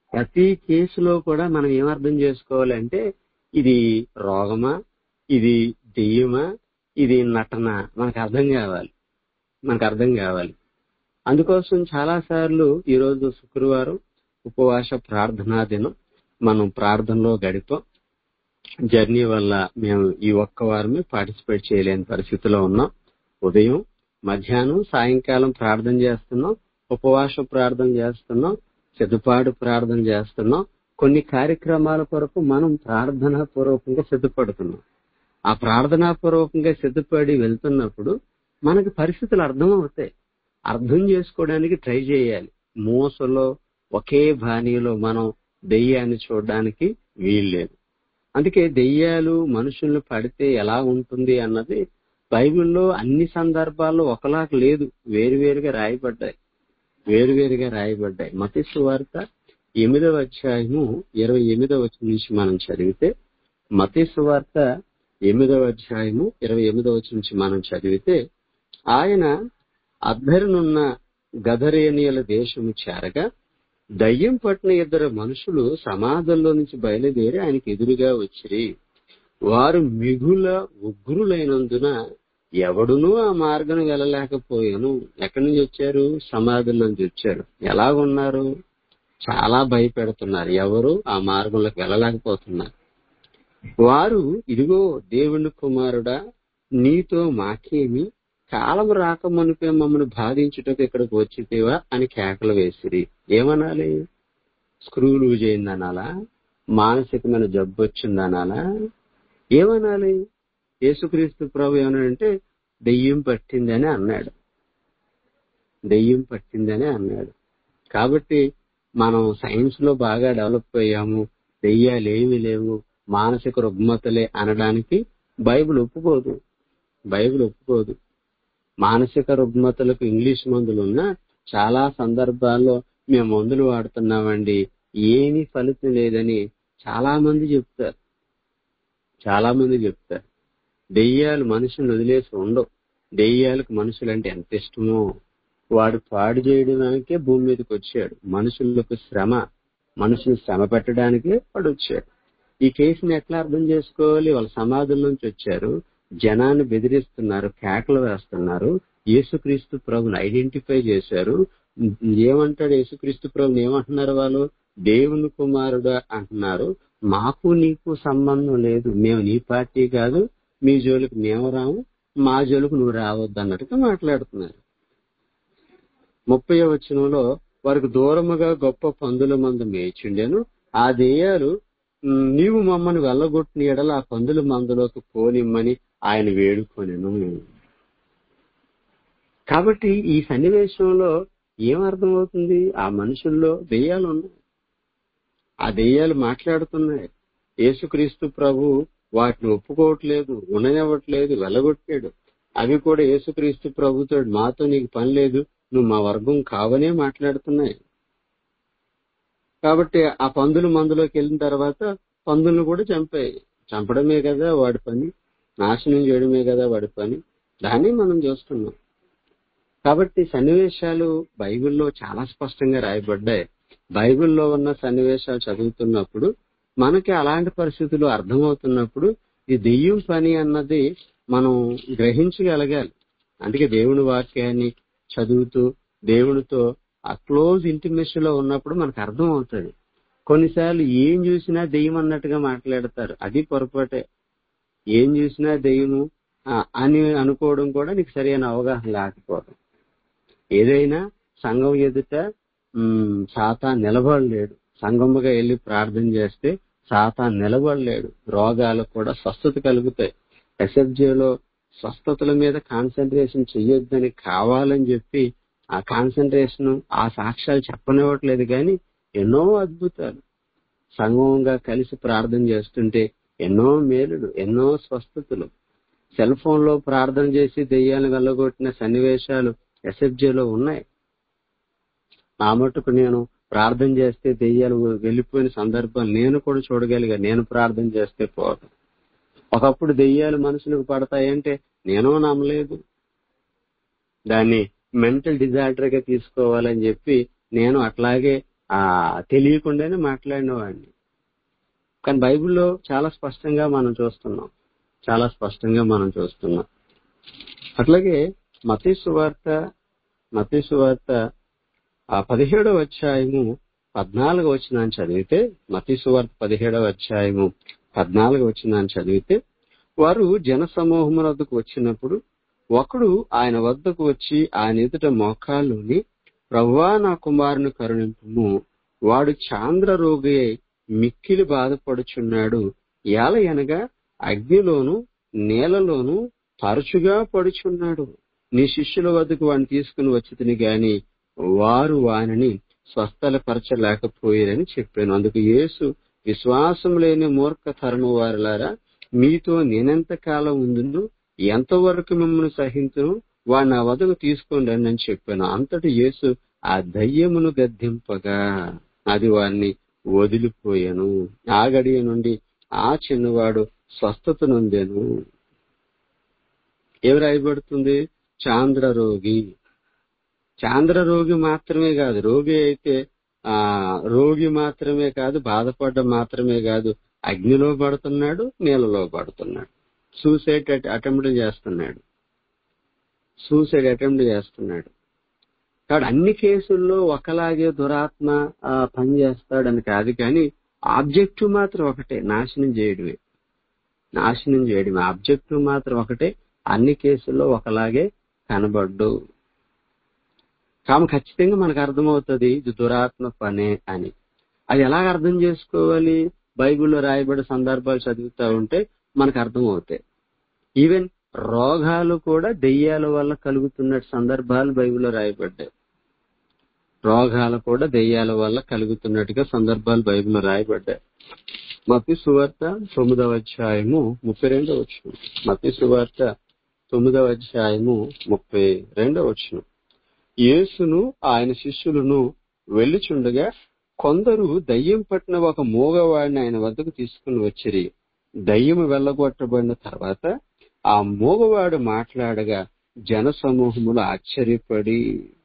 ప్రతి కేసులో కూడా మనం ఏమర్థం చేసుకోవాలంటే ఇది రోగమా ఇది దెయ్యమా ఇది నటన మనకు అర్థం కావాలి మనకు అర్థం కావాలి అందుకోసం చాలా సార్లు ఈరోజు శుక్రవారం ఉపవాస ప్రార్థనా దినం మనం ప్రార్థనలో గడిపాం జర్నీ వల్ల మేము ఈ ఒక్క వారమే పార్టిసిపేట్ చేయలేని పరిస్థితిలో ఉన్నాం ఉదయం మధ్యాహ్నం సాయంకాలం ప్రార్థన చేస్తున్నాం ఉపవాస ప్రార్థన చేస్తున్నాం సిద్ధపాటు ప్రార్థన చేస్తున్నాం కొన్ని కార్యక్రమాల కొరకు మనం ప్రార్థనా పూర్వకంగా సిద్ధపడుతున్నాం ఆ ప్రార్థనా పూర్వకంగా సిద్ధపడి వెళ్తున్నప్పుడు మనకి పరిస్థితులు అర్థం అవుతాయి అర్థం చేసుకోవడానికి ట్రై చేయాలి మోసలో ఒకే బాణీలో మనం దెయ్యాన్ని చూడడానికి వీల్లేదు అందుకే దెయ్యాలు మనుషుల్ని పడితే ఎలా ఉంటుంది అన్నది బైబిల్లో అన్ని సందర్భాల్లో ఒకలాగా లేదు వేరువేరుగా రాయబడ్డాయి వేరువేరుగా రాయబడ్డాయి మతి సువార్త ఎనిమిదవ అధ్యాయము ఇరవై ఎనిమిదవ వచనం నుంచి మనం చదివితే మతి సువార్త ఎనిమిదవ అధ్యాయము ఇరవై ఎనిమిదవ వచనం నుంచి మనం చదివితే ఆయన అద్దరినున్న గదరేనియల దేశము చేరగా దయ్యం పట్టిన ఇద్దరు మనుషులు సమాధుల్లో నుంచి బయలుదేరి ఆయనకి ఎదురుగా వచ్చిరి వారు మిగుల ఉగ్రులైనందున ఎవడునూ ఆ మార్గం వెళ్ళలేకపోయాను ఎక్కడి నుంచి వచ్చారు సమాధుల నుంచి వచ్చారు ఎలాగున్నారు చాలా భయపెడుతున్నారు ఎవరు ఆ మార్గంలోకి వెళ్ళలేకపోతున్నారు వారు ఇదిగో దేవుని కుమారుడా నీతో మాకేమి కాలం రాకమునిపే మమ్మల్ని బాధించుటకు ఇక్కడికి వచ్చితేవా అని కేకలు వేసిరి ఏమనాలి స్క్రూ లూజ్ అయిందనాలా మానసికమైన జబ్బు వచ్చిందనాలా ఏమనాలి యేసుక్రీస్తు ప్రభు ఏమన్నాడంటే దెయ్యం పట్టిందని అన్నాడు దెయ్యం పట్టిందని అన్నాడు కాబట్టి మనం సైన్స్ లో బాగా డెవలప్ అయ్యాము దెయ్యాలు ఏమీ లేవు మానసిక రుగ్మతలే అనడానికి బైబిల్ ఒప్పుకోదు బైబిల్ ఒప్పుకోదు మానసిక రుగ్మతలకు ఇంగ్లీష్ మందులు ఉన్నా చాలా సందర్భాల్లో మేము మందులు వాడుతున్నామండి ఏమీ ఫలితం లేదని చాలా మంది చెప్తారు చాలా మంది చెప్తారు దెయ్యాలు మనుషులను వదిలేసి ఉండవు దెయ్యాలకు మనుషులంటే ఎంత ఇష్టమో వాడు పాడు చేయడానికే భూమి మీదకి వచ్చాడు మనుషులకు శ్రమ మనుషులు శ్రమ పెట్టడానికే వాడు వచ్చాడు ఈ కేసుని ఎట్లా అర్థం చేసుకోవాలి వాళ్ళ సమాధుల నుంచి వచ్చారు జనాన్ని బెదిరిస్తున్నారు కేకలు వేస్తున్నారు యేసుక్రీస్తు ప్రభుని ఐడెంటిఫై చేశారు ఏమంటాడు యేసుక్రీస్తు ప్రభుని ఏమంటున్నారు వాళ్ళు దేవుని కుమారుడు అంటున్నారు మాకు నీకు సంబంధం లేదు మేము నీ పార్టీ కాదు మీ జోలికి మేము రాము మా జోలికి నువ్వు రావద్దు అన్నట్టుగా మాట్లాడుతున్నారు ముప్పై వచనంలో వారికి దూరముగా గొప్ప పందుల మందు మేయించుండెను ఆ దెయ్యాలు నీవు మమ్మల్ని వెళ్ళగొట్టిన ఎడల ఆ పందుల మందులోకి పోనిమ్మని ఆయన వేడుకొనెను కాబట్టి ఈ సన్నివేశంలో ఏం అర్థమవుతుంది ఆ మనుషుల్లో దెయ్యాలు ఉన్నాయి ఆ దెయ్యాలు మాట్లాడుతున్నాయి యేసుక్రీస్తు ప్రభు వాటిని ఒప్పుకోవట్లేదు ఉండనివ్వట్లేదు వెళ్ళగొట్టాడు అవి కూడా యేసుక్రీస్తు ప్రభుతో మాతో నీకు పని లేదు నువ్వు మా వర్గం కావనే మాట్లాడుతున్నాయి కాబట్టి ఆ పందుల మందులోకి వెళ్ళిన తర్వాత పందులను కూడా చంపాయి చంపడమే కదా వాడి పని నాశనం చేయడమే కదా వాడి పని దాన్ని మనం చూస్తున్నాం కాబట్టి సన్నివేశాలు బైబిల్లో చాలా స్పష్టంగా రాయబడ్డాయి బైబిల్లో ఉన్న సన్నివేశాలు చదువుతున్నప్పుడు మనకి అలాంటి పరిస్థితులు అర్థమవుతున్నప్పుడు ఈ దెయ్యం పని అన్నది మనం గ్రహించగలగాలి అందుకే దేవుని వాక్యాన్ని చదువుతూ దేవునితో ఆ క్లోజ్ ఇంటిమేషన్ లో ఉన్నప్పుడు మనకు అర్థం అవుతుంది కొన్నిసార్లు ఏం చూసినా దెయ్యం అన్నట్టుగా మాట్లాడతారు అది పొరపాటే ఏం చూసినా దెయ్యము అని అనుకోవడం కూడా నీకు సరైన అవగాహన లేకపోవడం ఏదైనా సంఘం ఎదుట సాతా నిలబడలేడు సంఘముగా వెళ్ళి ప్రార్థన చేస్తే సాతా నిలబడలేడు రోగాలకు కూడా స్వస్థత కలుగుతాయి ఎస్ఎఫ్జేలో స్వస్థతల మీద కాన్సన్ట్రేషన్ చెయ్యొద్దని కావాలని చెప్పి ఆ కాన్సన్ట్రేషన్ ఆ సాక్ష్యాలు చెప్పనివ్వట్లేదు కానీ ఎన్నో అద్భుతాలు సంఘంగా కలిసి ప్రార్థన చేస్తుంటే ఎన్నో మేలులు ఎన్నో స్వస్థతలు సెల్ ఫోన్ లో ప్రార్థన చేసి దెయ్యాలను వెళ్ళగొట్టిన సన్నివేశాలు ఎస్ఎఫ్జేలో ఉన్నాయి నా మటుకు నేను ప్రార్థన చేస్తే దెయ్యాలు వెళ్ళిపోయిన సందర్భాలు నేను కూడా చూడగలిగా నేను ప్రార్థన చేస్తే పోవటం ఒకప్పుడు దెయ్యాలు మనుషులకు పడతాయంటే నేను నమ్మలేదు దాన్ని మెంటల్ డిజార్డర్ గా తీసుకోవాలని చెప్పి నేను అట్లాగే ఆ తెలియకుండానే మాట్లాడిన వాడిని కానీ బైబిల్లో చాలా స్పష్టంగా మనం చూస్తున్నాం చాలా స్పష్టంగా మనం చూస్తున్నాం అట్లాగే మతీసు వార్త మతీసు వార్త ఆ పదిహేడవ అధ్యాయము పద్నాలుగు వచ్చిన చదివితే మతీసు వార్త పదిహేడవ అధ్యాయము పద్నాలుగు వచ్చిన చదివితే వారు జన సమూహముల వద్దకు వచ్చినప్పుడు ఒకడు ఆయన వద్దకు వచ్చి ఆయన ఎదుట మోకాళ్ళుని ప్రవ్వా నా కుమారుని కరుణింపుము వాడు చాంద్ర రోగి అయి మిక్కిలి బాధపడుచున్నాడు ఏల అనగా అగ్నిలోను నేలలోను తరచుగా పడుచున్నాడు నీ శిష్యుల వద్దకు వాడిని తీసుకుని వచ్చి గాని వారు వానిని స్వస్థలపరచలేకపోయారని చెప్పాను అందుకు యేసు విశ్వాసం లేని మూర్ఖ తరము వారులారా మీతో నేనెంత కాలం ఉందును ఎంతవరకు మిమ్మల్ని సహించును వాడిని నా వద్దకు తీసుకొని రండి అని చెప్పాను అంతటి యేసు ఆ దయ్యమును గద్దింపగా అది వారిని వదిలిపోయాను ఆ గడియ నుండి ఆ చిన్నవాడు స్వస్థత నొందాను ఏమి రాయబడుతుంది చాంద్ర రోగి చాంద్ర రోగి మాత్రమే కాదు రోగి అయితే ఆ రోగి మాత్రమే కాదు బాధపడ్డ మాత్రమే కాదు అగ్నిలో పడుతున్నాడు నీళ్ళలో పడుతున్నాడు సూసైడ్ అటెంప్ట్ చేస్తున్నాడు సూసైడ్ అటెంప్ట్ చేస్తున్నాడు కాబట్టి అన్ని కేసుల్లో ఒకలాగే దురాత్మ ఆ, పనిచేస్తాడని కాదు కానీ ఆబ్జెక్టివ్ మాత్రం ఒకటే నాశనం చేయడమే నాశనం చేయడమే ఆబ్జెక్టివ్ మాత్రం ఒకటే అన్ని కేసుల్లో ఒకలాగే కనబడ్డు కామ ఖచ్చితంగా మనకు అర్థమవుతుంది ఇది దురాత్మ పనే అని అది ఎలాగ అర్థం చేసుకోవాలి బైబిల్లో రాయబడే సందర్భాలు చదువుతా ఉంటే మనకు అర్థమవుతాయి ఈవెన్ రోగాలు కూడా దెయ్యాల వల్ల కలుగుతున్న సందర్భాలు బైబిల్లో రాయబడ్డాయి రోగాలు కూడా దెయ్యాల వల్ల కలుగుతున్నట్టుగా సందర్భాలు బైబిల్లో రాయబడ్డాయి మతి సువార్త తొమ్మిదవ అధ్యాయము ముప్పై రెండవ వచ్చిన మతి సువార్త తొమ్మిదవ అధ్యాయము ముప్పై రెండవ వచ్చిన యేసును ఆయన శిష్యులను వెళ్ళుచుండగా కొందరు దయ్యం పట్టిన ఒక మూగవాడిని ఆయన వద్దకు తీసుకుని వచ్చిరి దయ్యము వెళ్ళగొట్టబడిన తర్వాత ఆ మూగవాడు మాట్లాడగా జన సమూహములు ఆశ్చర్యపడి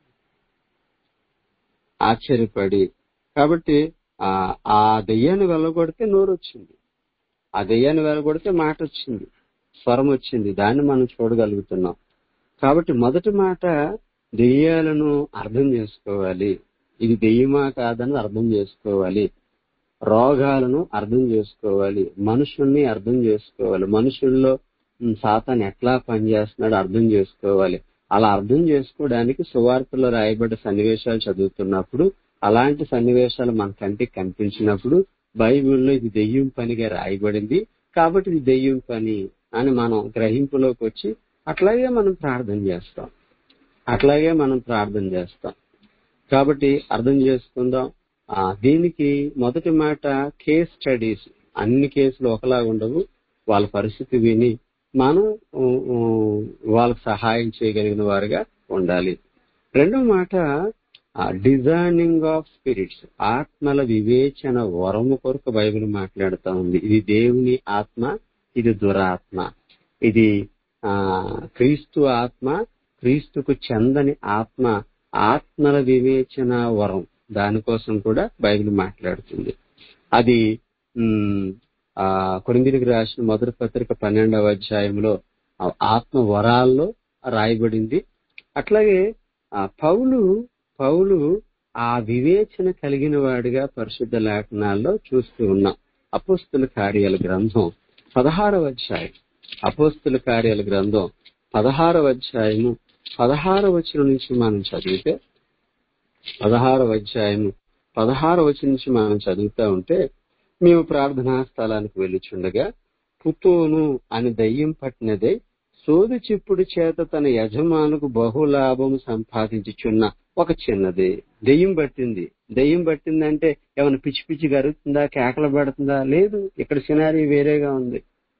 ఆశ్చర్యపడి కాబట్టి ఆ ఆ దెయ్యాన్ని వెళ్ళగొడితే నోరు వచ్చింది ఆ దెయ్యాన్ని వెళ్ళగొడితే మాట వచ్చింది స్వరం వచ్చింది దాన్ని మనం చూడగలుగుతున్నాం కాబట్టి మొదటి మాట దెయ్యాలను అర్థం చేసుకోవాలి ఇది దెయ్యమా కాదని అర్థం చేసుకోవాలి రోగాలను అర్థం చేసుకోవాలి మనుషుల్ని అర్థం చేసుకోవాలి మనుషుల్లో ఉమ్, సాతాన్ ఎట్లా పనిచేస్తున్నాడో అర్థం చేసుకోవాలి అలా అర్థం చేసుకోవడానికి సువార్తలో రాయబడ్డ సన్నివేశాలు చదువుతున్నప్పుడు అలాంటి సన్నివేశాలు మన కంటికి కనిపించినప్పుడు బైబిల్లో ఇది దెయ్యం పనిగా రాయబడింది కాబట్టి ఇది దెయ్యం పని అని మనం గ్రహింపులోకి వచ్చి అట్లాగే మనం ప్రార్థన చేస్తాం అట్లాగే మనం ప్రార్థన చేస్తాం కాబట్టి అర్థం చేసుకుందాం ఆ, దీనికి మొదటి మాట కేస్ స్టడీస్ అన్ని కేసులు ఒకలాగా ఉండవు వాళ్ళ పరిస్థితి విని మనం ఊ, ఊ, వాళ్ళకి సహాయం చేయగలిగిన వారుగా ఉండాలి రెండో మాట డిజైనింగ్ ఆఫ్ స్పిరిట్స్ ఆత్మల వివేచన వరము కొరకు బైబిల్ మాట్లాడుతా ఉంది ఇది దేవుని ఆత్మ ఇది దురాత్మ ఇది ఆ క్రీస్తు ఆత్మ క్రీస్తుకు చెందని ఆత్మ ఆత్మల వివేచన వరం దానికోసం కూడా బైబిల్ మాట్లాడుతుంది అది ఉమ్, ఆ కొరిందిరికి రాసిన మొదటి పత్రిక పన్నెండవ అధ్యాయంలో ఆ ఆత్మ వరాల్లో రాయబడింది అట్లాగే ఆ పౌలు పౌలు ఆ వివేచన కలిగిన వాడిగా పరిశుద్ధ లేఖనాల్లో చూస్తూ ఉన్నాం అపోస్తుల కార్యాల గ్రంథం పదహారవ అధ్యాయం అపోస్తుల కార్యాల గ్రంథం పదహారవ అధ్యాయము పదహార వచనం నుంచి మనం చదివితే పదహారవ అధ్యాయము పదహార వచనం నుంచి మనం చదువుతా ఉంటే మేము ప్రార్థనా స్థలానికి వెళ్ళుచుండగా పుతోను అని దయ్యం పట్టినదే సోది చిప్పుడు చేత తన యజమానుకు బహులాభం సంపాదించుచున్న ఒక చిన్నది దెయ్యం పట్టింది దెయ్యం పట్టిందంటే ఏమైనా పిచ్చి పిచ్చి గరుగుతుందా కేకలు పడుతుందా లేదు ఇక్కడ సినారీ వేరేగా ఉంది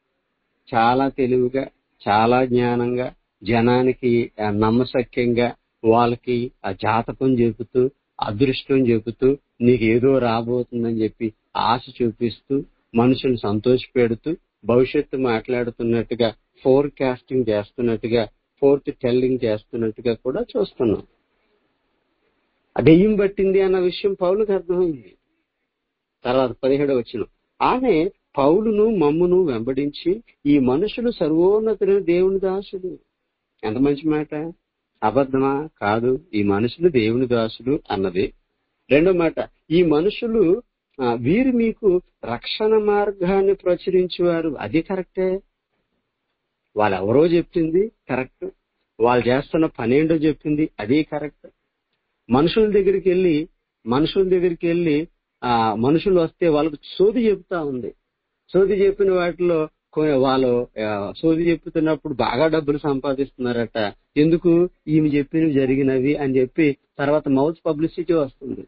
చాలా తెలివిగా చాలా జ్ఞానంగా జనానికి ఆ, నమ్మశక్యంగా వాళ్ళకి ఆ జాతకం చెబుతూ అదృష్టం చెబుతూ నీకు ఏదో రాబోతుందని చెప్పి ఆశ చూపిస్తూ మనుషులు సంతోషపెడుతూ భవిష్యత్తు మాట్లాడుతున్నట్టుగా ఫోర్కాస్టింగ్ చేస్తున్నట్టుగా ఫోర్త్ టెల్లింగ్ చేస్తున్నట్టుగా కూడా చూస్తున్నాం ఆ దెయ్యం పట్టింది అన్న విషయం పౌలుకి అర్థమైంది తర్వాత పదిహేడు వచ్చిన ఆమె పౌలును మమ్మును వెంబడించి ఈ మనుషులు సర్వోన్నతుడైన దేవుని దాసుడు ఎంత మంచి మాట అబద్ధమా కాదు ఈ మనుషులు దేవుని దాసుడు అన్నది రెండో మాట ఈ మనుషులు ఆ, వీరు మీకు రక్షణ మార్గాన్ని ప్రచురించేవారు అది కరెక్టే వాళ్ళు ఎవరో చెప్పింది కరెక్ట్ వాళ్ళు చేస్తున్న పనేంటో చెప్పింది అది కరెక్ట్ మనుషుల దగ్గరికి వెళ్ళి మనుషుల దగ్గరికి వెళ్ళి ఆ మనుషులు వస్తే వాళ్ళకు సోది చెప్తా ఉంది సోది చెప్పిన వాటిలో కొ- వాళ్ళు ఆ, సోది చెప్తున్నప్పుడు బాగా డబ్బులు సంపాదిస్తున్నారట ఎందుకు ఈమె చెప్పినవి జరిగినవి అని చెప్పి తర్వాత మౌత్ పబ్లిసిటీ వస్తుంది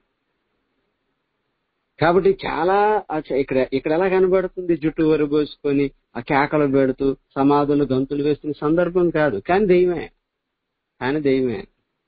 కాబట్టి చాలా ఆ చ- ఇక్కడ ఇక్కడ ఎలా కనబడుతుంది జుట్టు వరబోసుకొని ఆ కేకలు పెడుతూ సమాధులు గంతులు వేస్తున్న సందర్భం కాదు కానీ దెయ్యమే కానీ దెయ్యమే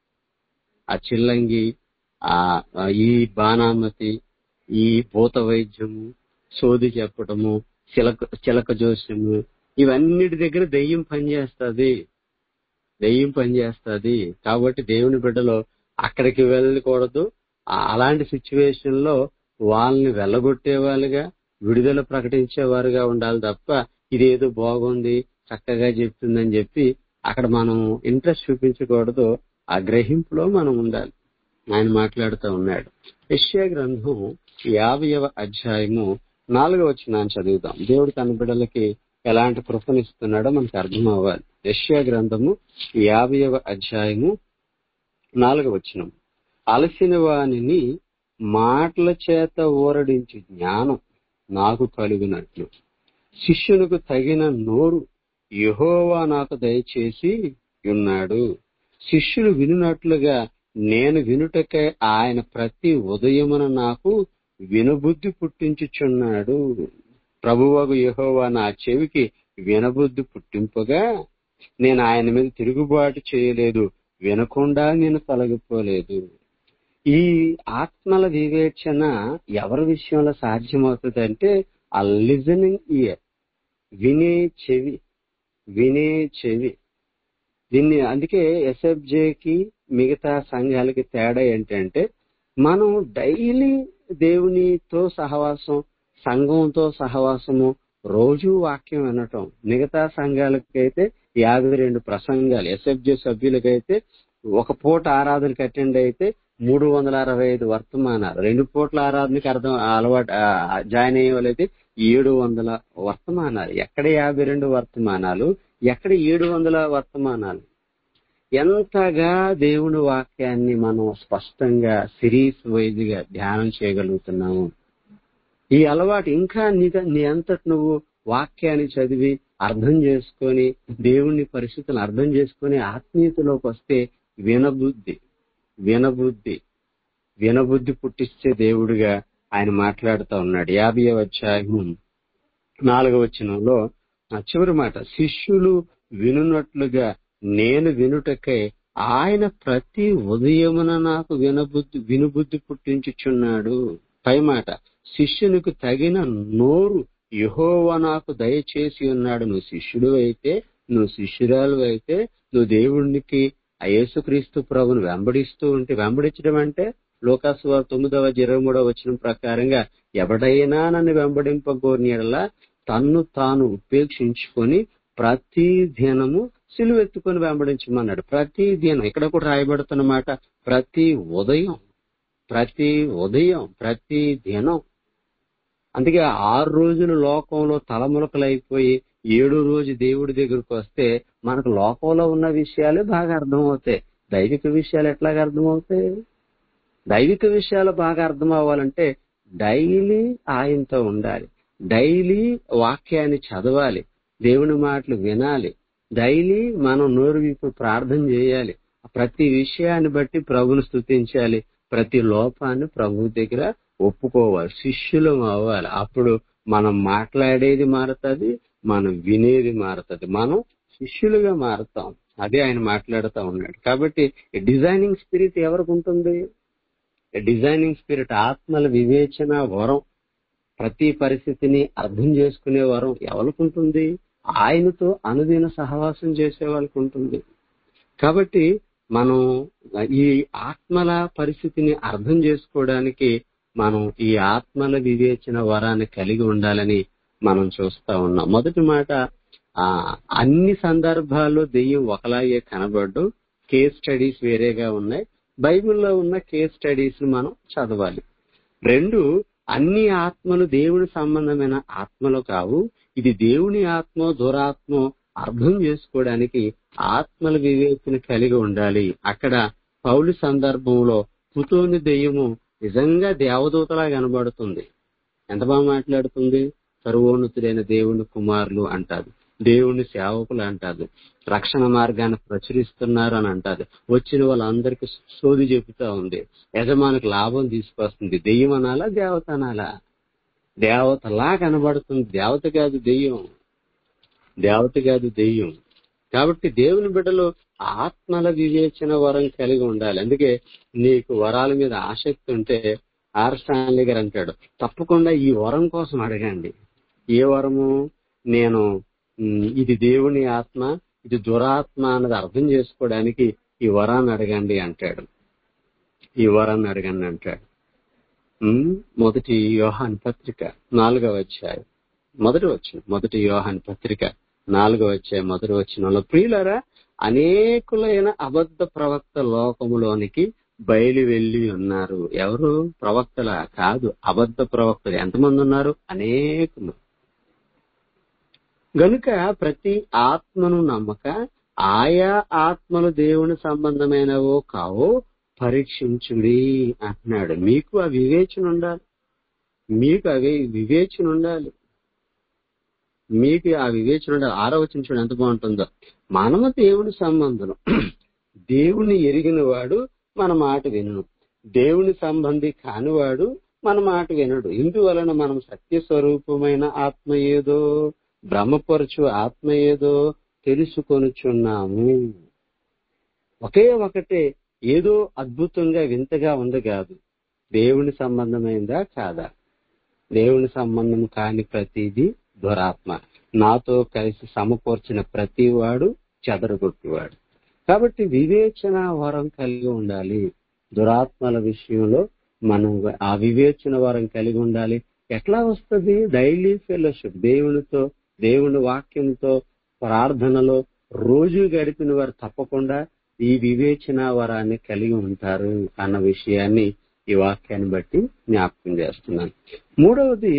ఆ చిల్లంగి ఆ ఆ ఈ బాణామతి ఈ భూత వైద్యము సోది చెప్పటము చిలక చిలక జోస్యము ఇవన్నిటి దగ్గర దెయ్యం పనిచేస్తుంది దెయ్యం పనిచేస్తుంది కాబట్టి దేవుని బిడ్డలో అక్కడికి వెళ్ళకూడదు ఆ- అలాంటి సిచ్యువేషన్ లో వాళ్ళని వెళ్ళగొట్టే వాళ్ళుగా విడుదల ప్రకటించేవారుగా ఉండాలి తప్ప ఇదేదో బాగుంది చక్కగా చెప్తుందని చెప్పి అక్కడ మనం ఇంట్రెస్ట్ చూపించకూడదు ఆ గ్రహింపులో మనం ఉండాలి ఆయన మాట్లాడుతూ ఉన్నాడు యెషయా గ్రంథం యాభైవ అధ్యాయము నాలుగవ వచ్చినాన్ని చదువుదాం దేవుడు తన బిడ్డలకి ఎలాంటి కృపనిస్తున్నాడో మనకు అర్థం అవ్వాలి యెషయా గ్రంథము యాభైవ అధ్యాయము నాలుగవ వచనం అలసిన వానిని మాటల చేత ఊరడించి జ్ఞానం నాకు కలిగినట్లు శిష్యునికి తగిన నోరు యెహోవా నాకు దయచేసి ఉన్నాడు శిష్యులు వినున్నట్లుగా నేను వినుటకై ఆయన ప్రతి ఉదయమున నాకు వినబుద్ధి పుట్టించుచున్నాడు ప్రభువగు యెహోవా నా చెవికి వినబుద్ధి పుట్టింపగా నేను ఆయన మీద తిరుగుబాటు చేయలేదు వినకుండా నేను తొలగిపోలేదు ఈ ఆత్మల వివేచన ఎవరి విషయంలో సాధ్యమవుతుంది అంటే ఆ లిజనింగ్ ఇయర్ వినే చెవి వినే చెవి దీన్ని అందుకే ఎస్ఎఫ్జేకి మిగతా సంఘాలకి తేడా ఏంటంటే మనం డైలీ దేవునితో సహవాసం సంఘంతో సహవాసము రోజు వాక్యం వినటం మిగతా సంఘాలకైతే యాభై రెండు ప్రసంగాలు ఎస్ఎఫ్జే సభ్యులకైతే ఒక పూట ఆరాధనకి అటెండ్ అయితే మూడు వందల అరవై ఐదు వర్తమానాలు రెండు పూట్ల ఆరాధనకి అర్థం అలవాటు ఆ, జాయిన్ అయ్యే వాళ్ళైతే ఏడు వందల వర్తమానాలు ఎక్కడ యాభై రెండు వర్తమానాలు ఎక్కడ ఏడు వందల వర్తమానాలు ఎంతగా దేవుని వాక్యాన్ని మనం స్పష్టంగా సిరీస్ వైజ్ గా ధ్యానం చేయగలుగుతున్నాము ఈ అలవాటు ఇంకా నీక నీ అంతటి నువ్వు వాక్యాన్ని చదివి అర్థం చేసుకొని దేవుని పరిస్థితులను అర్థం చేసుకొని ఆత్మీయతలోకి వస్తే వినబుద్ధి వినబుద్ధి వినబుద్ధి పుట్టించే దేవుడిగా ఆయన మాట్లాడుతూ ఉన్నాడు యాభై అధ్యాయం నాలుగవ వచనంలో ఆ చివరి మాట శిష్యులు వినున్నట్లుగా నేను వినుటకై ఆయన ప్రతి ఉదయమున నాకు వినబుద్ధి వినుబుద్ధి పుట్టించుచున్నాడు పై మాట శిష్యునికి తగిన నోరు యహోవ నాకు దయచేసి ఉన్నాడు నువ్వు శిష్యుడు అయితే నువ్వు శిష్యురాలు అయితే నువ్వు దేవునికి ఆ యేసుక్రీస్తు ప్రభుని వెంబడిస్తూ ఉంటే వెంబడించడం అంటే లోకాసు వారు తొమ్మిదవ ఇరవై మూడవ వచ్చిన ప్రకారంగా ఎవడైనా నన్ను వెంబడింపగోరినలా తన్ను తాను ఉపేక్షించుకొని ప్రతి దినము సిలువెత్తుకొని వెంబడించమన్నాడు ప్రతి దినం ఇక్కడ కూడా రాయబడుతున్నమాట ప్రతి ఉదయం ప్రతి ఉదయం ప్రతి దినం అందుకే ఆరు రోజులు లోకంలో తలములకలైపోయి ఏడో రోజు దేవుడి దగ్గరకు వస్తే మనకు లోకంలో ఉన్న విషయాలే బాగా అర్థమవుతాయి దైవిక విషయాలు ఎట్లాగా అర్థమవుతాయి దైవిక విషయాలు బాగా అర్థం అవ్వాలంటే డైలీ ఆయనతో ఉండాలి డైలీ వాక్యాన్ని చదవాలి దేవుని మాటలు వినాలి డైలీ మనం నోరు విప్పి ప్రార్థన చేయాలి ప్రతి విషయాన్ని బట్టి ప్రభుని స్తుతించాలి ప్రతి లోపాన్ని ప్రభు దగ్గర ఒప్పుకోవాలి శిష్యులం అవ్వాలి అప్పుడు మనం మాట్లాడేది మారుతుంది మనం వినేది మారుతుంది మనం శిష్యులుగా మారుతాం అదే ఆయన మాట్లాడుతూ ఉన్నాడు కాబట్టి డిజైనింగ్ స్పిరిట్ ఎవరికి ఉంటుంది డిజైనింగ్ స్పిరిట్ ఆత్మల వివేచన వరం ప్రతి పరిస్థితిని అర్థం చేసుకునే వరం ఎవరికి ఉంటుంది ఆయనతో అనుదిన సహవాసం చేసే వాళ్ళకి ఉంటుంది కాబట్టి మనం ఈ ఆత్మల పరిస్థితిని అర్థం చేసుకోవడానికి మనం ఈ ఆత్మల వివేచన వరాన్ని కలిగి ఉండాలని మనం చూస్తా ఉన్నాం మొదటి మాట ఆ అన్ని సందర్భాల్లో దెయ్యం ఒకలాగే కనబడ్డు కేస్ స్టడీస్ వేరేగా ఉన్నాయి బైబిల్లో ఉన్న కేస్ స్టడీస్ మనం చదవాలి రెండు అన్ని ఆత్మలు దేవుని సంబంధమైన ఆత్మలు కావు ఇది దేవుని ఆత్మ దురాత్మ అర్థం చేసుకోవడానికి ఆత్మల వివేచన కలిగి ఉండాలి అక్కడ పౌలు సందర్భంలో పుతోని దెయ్యము నిజంగా దేవదూతలా కనబడుతుంది ఎంత బాగా మాట్లాడుతుంది సర్వోన్నతుడైన దేవుని కుమారులు అంటారు దేవుని సేవకులు అంటారు రక్షణ మార్గాన్ని ప్రచురిస్తున్నారు అని అంటారు వచ్చిన వాళ్ళందరికీ సోది చెబుతా ఉంది యజమానికి లాభం తీసుకొస్తుంది దెయ్యం అనాలా దేవత అనాలా దేవతలా కనబడుతుంది దేవత కాదు దెయ్యం దేవత కాదు దెయ్యం కాబట్టి దేవుని బిడ్డలు ఆత్మల వివేచన వరం కలిగి ఉండాలి అందుకే నీకు వరాల మీద ఆసక్తి ఉంటే ఆర్ స్టాన్లీ గారు అంటాడు తప్పకుండా ఈ వరం కోసం అడగండి ఏ వరము నేను ఉమ్, ఇది దేవుని ఆత్మ ఇది దురాత్మ అన్నది అర్థం చేసుకోవడానికి ఈ వరాన్ని అడగండి అంటాడు ఈ వరాన్ని అడగండి అంటాడు ఉమ్, మొదటి యోహాన్ పత్రిక నాలుగవ అధ్యాయం మొదటి వచ్చిన మొదటి యోహాన్ పత్రిక నాలుగవ అధ్యాయం మొదటి వచ్చిన ప్రియులరా అనేకులైన అబద్ధ ప్రవక్త లోకములోనికి బయలు వెళ్లి ఉన్నారు ఎవరు ప్రవక్తల కాదు అబద్ధ ప్రవక్తలు ఎంతమంది ఉన్నారు అనేకులు గనుక ప్రతి ఆత్మను నమ్మక ఆయా ఆత్మలు దేవుని సంబంధమైనవో కావో పరీక్షించుడి అంటున్నాడు మీకు ఆ వివేచన ఉండాలి మీకు అవి వివేచన ఉండాలి మీకు ఆ వివేచన ఉండాలి ఆలోచన చూడండి ఎంత బాగుంటుందో మనము దేవుని సంబంధం దేవుని ఎరిగిన వాడు మన మాట విను దేవుని సంబంధి కానివాడు మన మాట వినడు ఇందువలన మనం సత్య స్వరూపమైన ఆత్మ ఏదో భ్రమపరచు ఆత్మ ఏదో తెలుసుకొనుచున్నాము ఒకే ఒకటే ఏదో అద్భుతంగా వింతగా ఉంది కాదు దేవుని సంబంధమైందా కాదా దేవుని సంబంధం కాని ప్రతిదీ దురాత్మ నాతో కలిసి సమకూర్చిన ప్రతి వాడు చెదరగొట్టువాడు కాబట్టి వివేచన వరం కలిగి ఉండాలి దురాత్మల విషయంలో మనం ఆ వివేచన వరం కలిగి ఉండాలి ఎట్లా వస్తుంది డైలీ ఫెలోషిప్ దేవునితో దేవుని వాక్యంతో ప్రార్థనలో రోజు గడిపిన వారు తప్పకుండా ఈ వివేచన వరాన్ని కలిగి ఉంటారు అన్న విషయాన్ని ఈ వాక్యాన్ని బట్టి జ్ఞాపకం చేస్తున్నాను మూడవది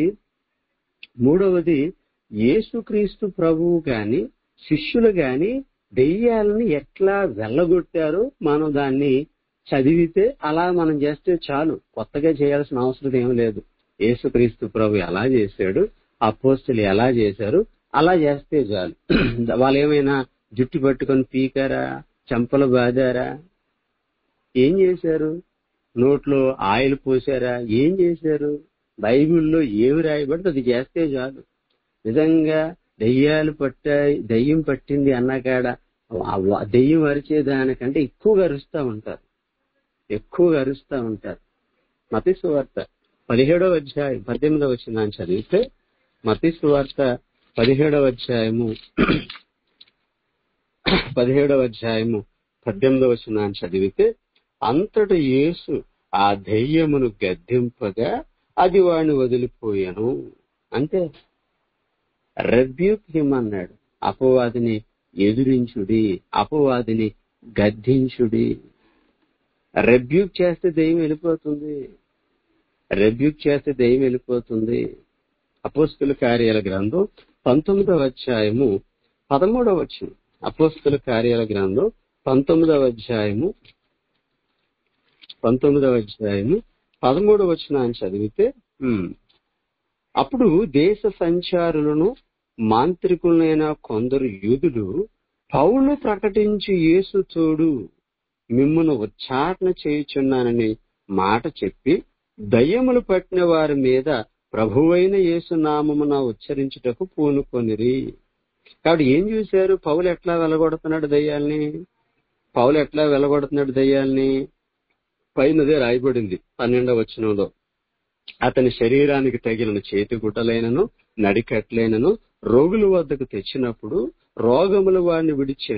మూడవది యేసుక్రీస్తు ప్రభువు గాని శిష్యులు గాని దెయ్యాలని ఎట్లా వెళ్ళగొట్టారో మనం దాన్ని చదివితే అలా మనం చేస్తే చాలు కొత్తగా చేయాల్సిన అవసరం ఏం లేదు యేసుక్రీస్తు ప్రభు ఎలా చేశాడు అపోస్తులు ఎలా చేశారు అలా చేస్తే చాలు వాళ్ళు ఏమైనా జుట్టు పట్టుకొని పీకారా చెంపలు బాదారా ఏం చేశారు నోట్లో ఆయిల్ పోసారా ఏం చేశారు బైబిల్లో ఏమి రాయబడితే అది చేస్తే చాలు నిజంగా దెయ్యాలు పట్టాయి దెయ్యం పట్టింది అన్నకాడ ఆ వ- దెయ్యం అరిచేదానికంటే ఎక్కువగా అరుస్తూ ఉంటారు ఎక్కువగా అరుస్తూ ఉంటారు మతీసు వార్త పదిహేడవ అధ్యాయం పద్దెనిమిదవ వచ్చిన చదివితే మతీసు వార్త పదిహేడవ అధ్యాయము పదిహేడవ అధ్యాయము పద్దెనిమిదవ వచ్చిన చదివితే అంతట యేసు ఆ దెయ్యమును గద్దింపగా అది వాడిని వదిలిపోయాను అంటే రెబ్యూక్ హిమ్ అన్నాడు అపవాదిని ఎదురించుడి అపవాదిని గద్దించుడి రెబ్యూక్ చేస్తే దెయ్యం వెళ్ళిపోతుంది రెబ్యూక్ చేస్తే దెయ్యం వెళ్ళిపోతుంది అపోస్తుల కార్యాల గ్రంథం పంతొమ్మిదవ అధ్యాయము పదమూడవ వచ్చిన అపోస్తుల కార్యాల గ్రంథం పంతొమ్మిదవ అధ్యాయము పంతొమ్మిదవ అధ్యాయము పదమూడవ వచ్చిన అని చదివితే ఉమ్, అప్పుడు దేశ సంచారులను మాంత్రికులైన కొందరు యూదులు పౌలు ప్రకటించి యేసు తోడు మిమ్మును ఉచ్చాటన చేయుచున్నానని మాట చెప్పి దయ్యములు పట్టిన వారి మీద ప్రభువైన యేసు నామమున ఉచ్చరించుటకు పూనుకొనిరి కాబట్టి ఏం చూశారు పౌలు ఎట్లా వెలగొడుతున్నాడు దయ్యాల్ని పౌలు ఎట్లా వెలగొడుతున్నాడు దయ్యాల్ని పైనదే రాయబడింది పన్నెండవ వచనంలో అతని శరీరానికి తగిలిన చేతి గుట్టలైనను నడికట్లైనను రోగుల వద్దకు తెచ్చినప్పుడు రోగములు వాడిని విడిచెను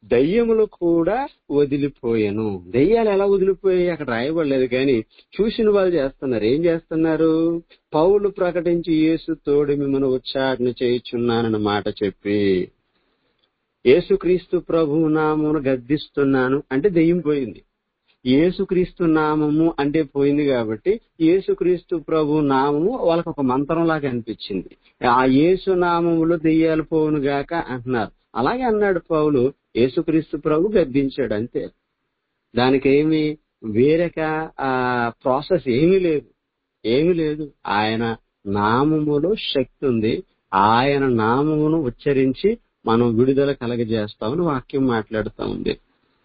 దయ్యములు కూడా వదిలిపోయాను దయ్యాలు ఎలా వదిలిపోయాయి అక్కడ రాయబడలేదు కానీ చూసిన వాళ్ళు చేస్తున్నారు ఏం చేస్తున్నారు పౌలు ప్రకటించి యేసు తోడు మిమ్మల్ని ఉచ్చారణ చేయుచున్నానన్న మాట చెప్పి యేసుక్రీస్తు ప్రభు నామమును గద్దిస్తున్నాను అంటే దెయ్యం పోయింది యేసుక్రీస్తు నామము అంటే పోయింది కాబట్టి యేసుక్రీస్తు ప్రభు నామము వాళ్ళకి ఒక మంత్రం లాగా అనిపించింది ఆ యేసు నామములో దెయ్యాలు పోవును గాక అంటున్నారు అలాగే అన్నాడు పౌలు యేసుక్రీస్తు ప్రభు గద్దించాడు అంతే దానికి ఏమి వేరొక ఆ ప్రాసెస్ ఏమీ లేదు ఏమీ లేదు ఆయన నామములో శక్తి ఉంది ఆయన నామమును ఉచ్చరించి మనం విడుదల కలగజేస్తామని వాక్యం మాట్లాడుతూ ఉంది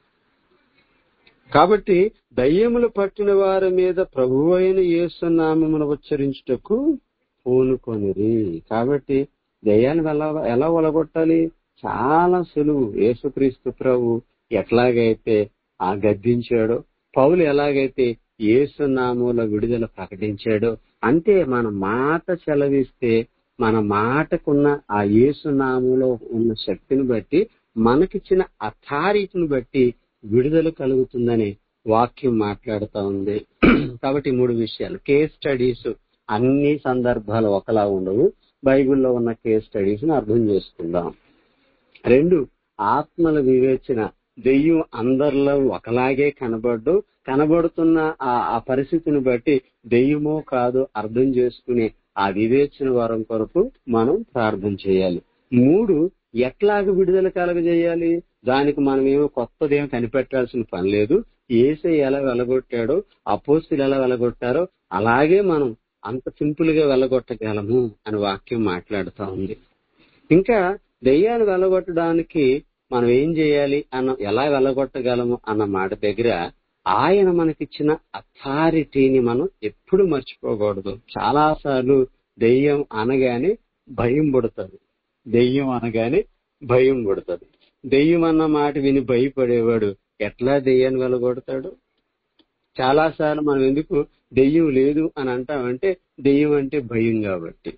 కాబట్టి దయ్యములు పట్టిన వారి మీద ప్రభు అయిన యేసునామమును ఉచ్చరించుటకు పూనుకొనిరి కాబట్టి దయ్యాన్ని ఎలా ఎలా ఒలగొట్టాలి చాలా సులువు యేసుక్రీస్తు ప్రభు ఎట్లాగైతే ఆ గద్దించాడో పౌలు ఎలాగైతే యేసునామంలో విడుదల ప్రకటించాడో అంతే మన మాట చెలవిస్తే మన మాటకున్న ఆ యేసునామంలో ఉన్న శక్తిని బట్టి మనకిచ్చిన అథారిటీని బట్టి విడుదల కలుగుతుందని వాక్యం మాట్లాడుతూ ఉంది కాబట్టి మూడు విషయాలు కేస్ స్టడీస్ అన్ని సందర్భాలు ఒకలా ఉండవు బైబిల్లో ఉన్న కేస్ స్టడీస్ ని అర్థం చేసుకుందాం రెండు ఆత్మల వివేచన దెయ్యం అందరిలో ఒకలాగే కనబడ్డు కనబడుతున్న ఆ ఆ పరిస్థితిని బట్టి దెయ్యమో కాదో అర్థం చేసుకునే ఆ వివేచన వరం కొరకు మనం ప్రార్థన చేయాలి మూడు ఎట్లాగ విడుదల కలగజేయాలి దానికి మనం ఏమో కొత్తదేం కనిపెట్టాల్సిన పని లేదు ఏసై ఎలా వెలగొట్టాడో అపోస్తులు ఎలా వెలగొట్టారో అలాగే మనం అంత సింపుల్ గా వెలగొట్టగలము అని వాక్యం మాట్లాడుతూ ఉంది ఇంకా దెయ్యాలు వెలగొట్టడానికి మనం ఏం చేయాలి అన్న ఎలా వెలగొట్టగలము అన్న మాట దగ్గర ఆయన మనకిచ్చిన అథారిటీని మనం ఎప్పుడు మర్చిపోకూడదు చాలా సార్లు దెయ్యం అనగానే భయం పుడుతుంది దెయ్యం అనగానే భయం పుడుతుంది దెయ్యం అన్న మాట విని భయపడేవాడు ఎట్లా దెయ్యాన్ని వెలగొడతాడు చాలా సార్లు మనం ఎందుకు దెయ్యం లేదు అని అంటామంటే దెయ్యం అంటే భయం కాబట్టి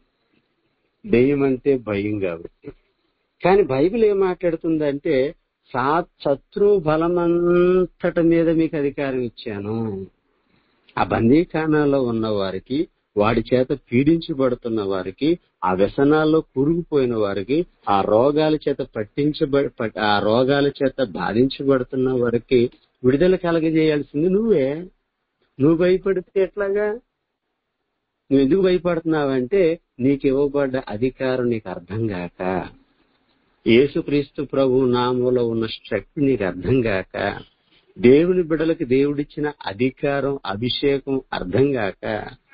దెయ్యం అంటే భయం కాబట్టి కానీ బైబిల్ ఏం మాట్లాడుతుందంటే సా శత్రు బలమంతట మీద మీకు అధికారం ఇచ్చాను ఆ బందీఖానాలో ఉన్న వారికి వాడి చేత పీడించబడుతున్న వారికి ఆ వ్యసనాల్లో కూరుకుపోయిన వారికి ఆ రోగాల చేత పట్టించబ పట్- ఆ రోగాల చేత బాధించబడుతున్న వారికి విడుదల కలగజేయాల్సింది నువ్వే నువ్వు భయపడితే ఎట్లాగా నువ్వు ఎందుకు భయపడుతున్నావంటే నీకు ఇవ్వబడ్డ అధికారం నీకు అర్థం కాక యేసుక్రీస్తు ప్రభు నామంలో ఉన్న శక్తి నీకు అర్థం కాక దేవుని బిడలకు దేవుడిచ్చిన అధికారం అభిషేకం అర్థం కాక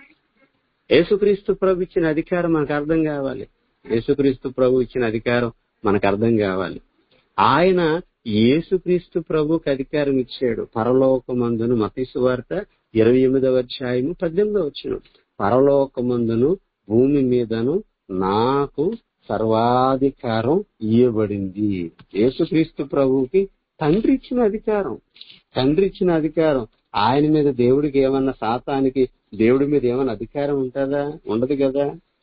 యేసుక్రీస్తు ప్రభు ఇచ్చిన అధికారం మనకు అర్థం కావాలి యేసుక్రీస్తు ప్రభు ఇచ్చిన అధికారం మనకు అర్థం కావాలి ఆయన యేసుక్రీస్తు ప్రభుకి అధికారం ఇచ్చాడు పరలోకమందును మతీసు వార్త ఇరవై ఎనిమిదవ అధ్యాయము పద్దెనిమిదవ వచ్చిన పరలోకమందును భూమి మీదను నాకు సర్వాధికారం ఇయ్యబడింది యేసుక్రీస్తు ప్రభువుకి తండ్రి ఇచ్చిన అధికారం తండ్రి ఇచ్చిన అధికారం ఆయన మీద దేవుడికి ఏమన్నా శాతానికి దేవుడి మీద ఏమన్నా అధికారం ఉంటుందా ఉండదు కదా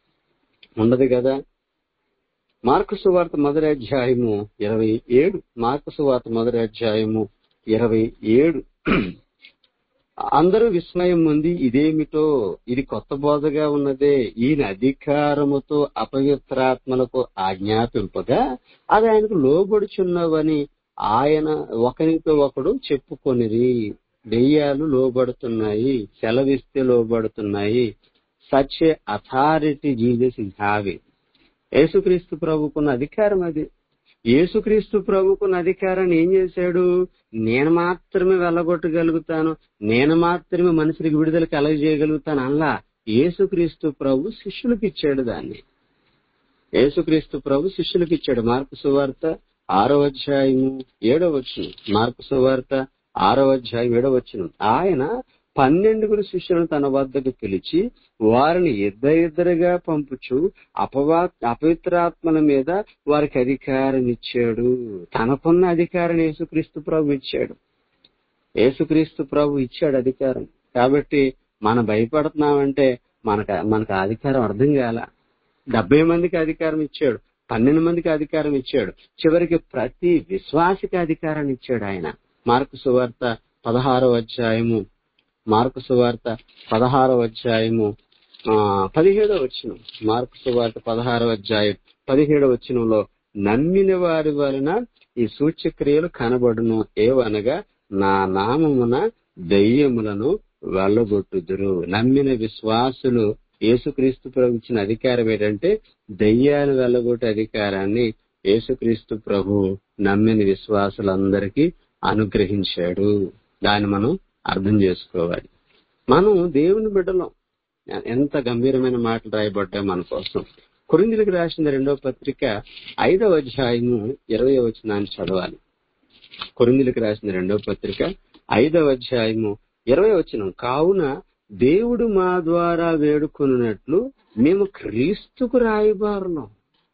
ఉండదు కదా మార్కు సువార్త మొదటి అధ్యాయము ఇరవై ఏడు మార్కు సువార్త మొదటి అధ్యాయము ఇరవై ఏడు అందరూ విస్మయం ఉంది ఇదేమిటో ఇది కొత్త బోధగా ఉన్నదే ఈయన అధికారముతో అపవిత్రాత్మలకు ఆజ్ఞాపింపగా అది ఆయనకు లోబడుచున్నవని ఆయన ఒకరితో ఒకడు చెప్పుకొనిరి దెయ్యాలు లోబడుతున్నాయి సెలవిస్తే లోబడుతున్నాయి such a authority Jesus is having యేసుక్రీస్తు ప్రభుకున్న అధికారం అది యేసుక్రీస్తు ప్రభుకున్న అధికారాన్ని ఏం చేశాడు నేను మాత్రమే వెళ్ళగొట్టగలుగుతాను నేను మాత్రమే మనుషులకు విడుదల కలగజేయగలుగుతాను అలా యేసుక్రీస్తు ప్రభు శిష్యులకు ఇచ్చాడు దాన్ని యేసుక్రీస్తు ప్రభు శిష్యులకు ఇచ్చాడు మార్పు సువార్త ఆరో అధ్యాయము ఏడో వచ్చును మార్పు సువార్త ఆరో అధ్యాయం ఏడో వచ్చును ఆయన పన్నెండుగురు శిష్యులను తన వద్దకు పిలిచి వారిని ఇద్దరిద్దరుగా పంపుచు అపవా అపవిత్రాత్మల మీద వారికి అధికారం ఇచ్చాడు తనకున్న అధికారం యేసుక్రీస్తు ప్రభు ఇచ్చాడు యేసుక్రీస్తు ప్రభు ఇచ్చాడు అధికారం కాబట్టి మనం భయపడుతున్నామంటే మనకు మనకు ఆ అధికారం అర్థం కాల డెబ్బై మందికి అధికారం ఇచ్చాడు పన్నెండు మందికి అధికారం ఇచ్చాడు చివరికి ప్రతి విశ్వాసికి అధికారాన్ని ఇచ్చాడు ఆయన మార్కు సువార్త పదహారో అధ్యాయము మార్కు సువార్త పదహారో అధ్యాయము ఆ పదిహేడో వచ్చిన మార్కు సువార్త పదహారో అధ్యాయం పదిహేడో వచ్చినంలో నమ్మిన వారి వలన ఈ సూచ్యక్రియలు కనబడును ఏవనగా నా నామమున దయ్యములను వెళ్ళగొట్టుదురు నమ్మిన విశ్వాసులు యేసుక్రీస్తు ప్రభు ఇచ్చిన అధికారం ఏంటంటే దయ్యాలు వెళ్ళగొట్టే అధికారాన్ని యేసుక్రీస్తు ప్రభు నమ్మిన విశ్వాసులందరికీ అనుగ్రహించాడు దాన్ని మనం అర్థం చేసుకోవాలి మనం దేవుని బిడ్డలం ఎంత గంభీరమైన మాటలు రాయబడ్డాయి మన కోసం కొరిందులకు రాసిన రెండవ పత్రిక ఐదవ అధ్యాయము ఇరవై వచనాన్ని చదవాలి కొరిందులకు రాసిన రెండవ పత్రిక ఐదవ అధ్యాయము ఇరవై వచనం కావున దేవుడు మా ద్వారా వేడుకొనున్నట్లు మేము క్రీస్తుకు రాయబారులం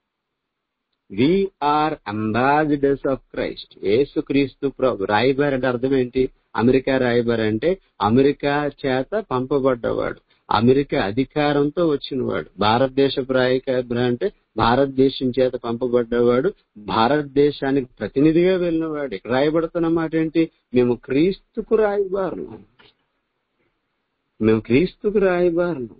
ఆర్ అంబాసిడర్స్ ఆఫ్ క్రైస్ట్ యేసు క్రీస్తు ప్రభు రాయబార్ అంటే అర్థం ఏంటి అమెరికా రాయబార్ అంటే అమెరికా చేత పంపబడ్డవాడు అమెరికా అధికారంతో వచ్చినవాడు భారతదేశపు రాయబారి అంటే భారతదేశం చేత పంపబడ్డవాడు భారతదేశానికి ప్రతినిధిగా వెళ్ళినవాడు ఇక్కడ రాయబడుతున్న మాట ఏంటి మేము క్రీస్తుకు రాయబారులం మేము క్రీస్తుకు రాయబారులం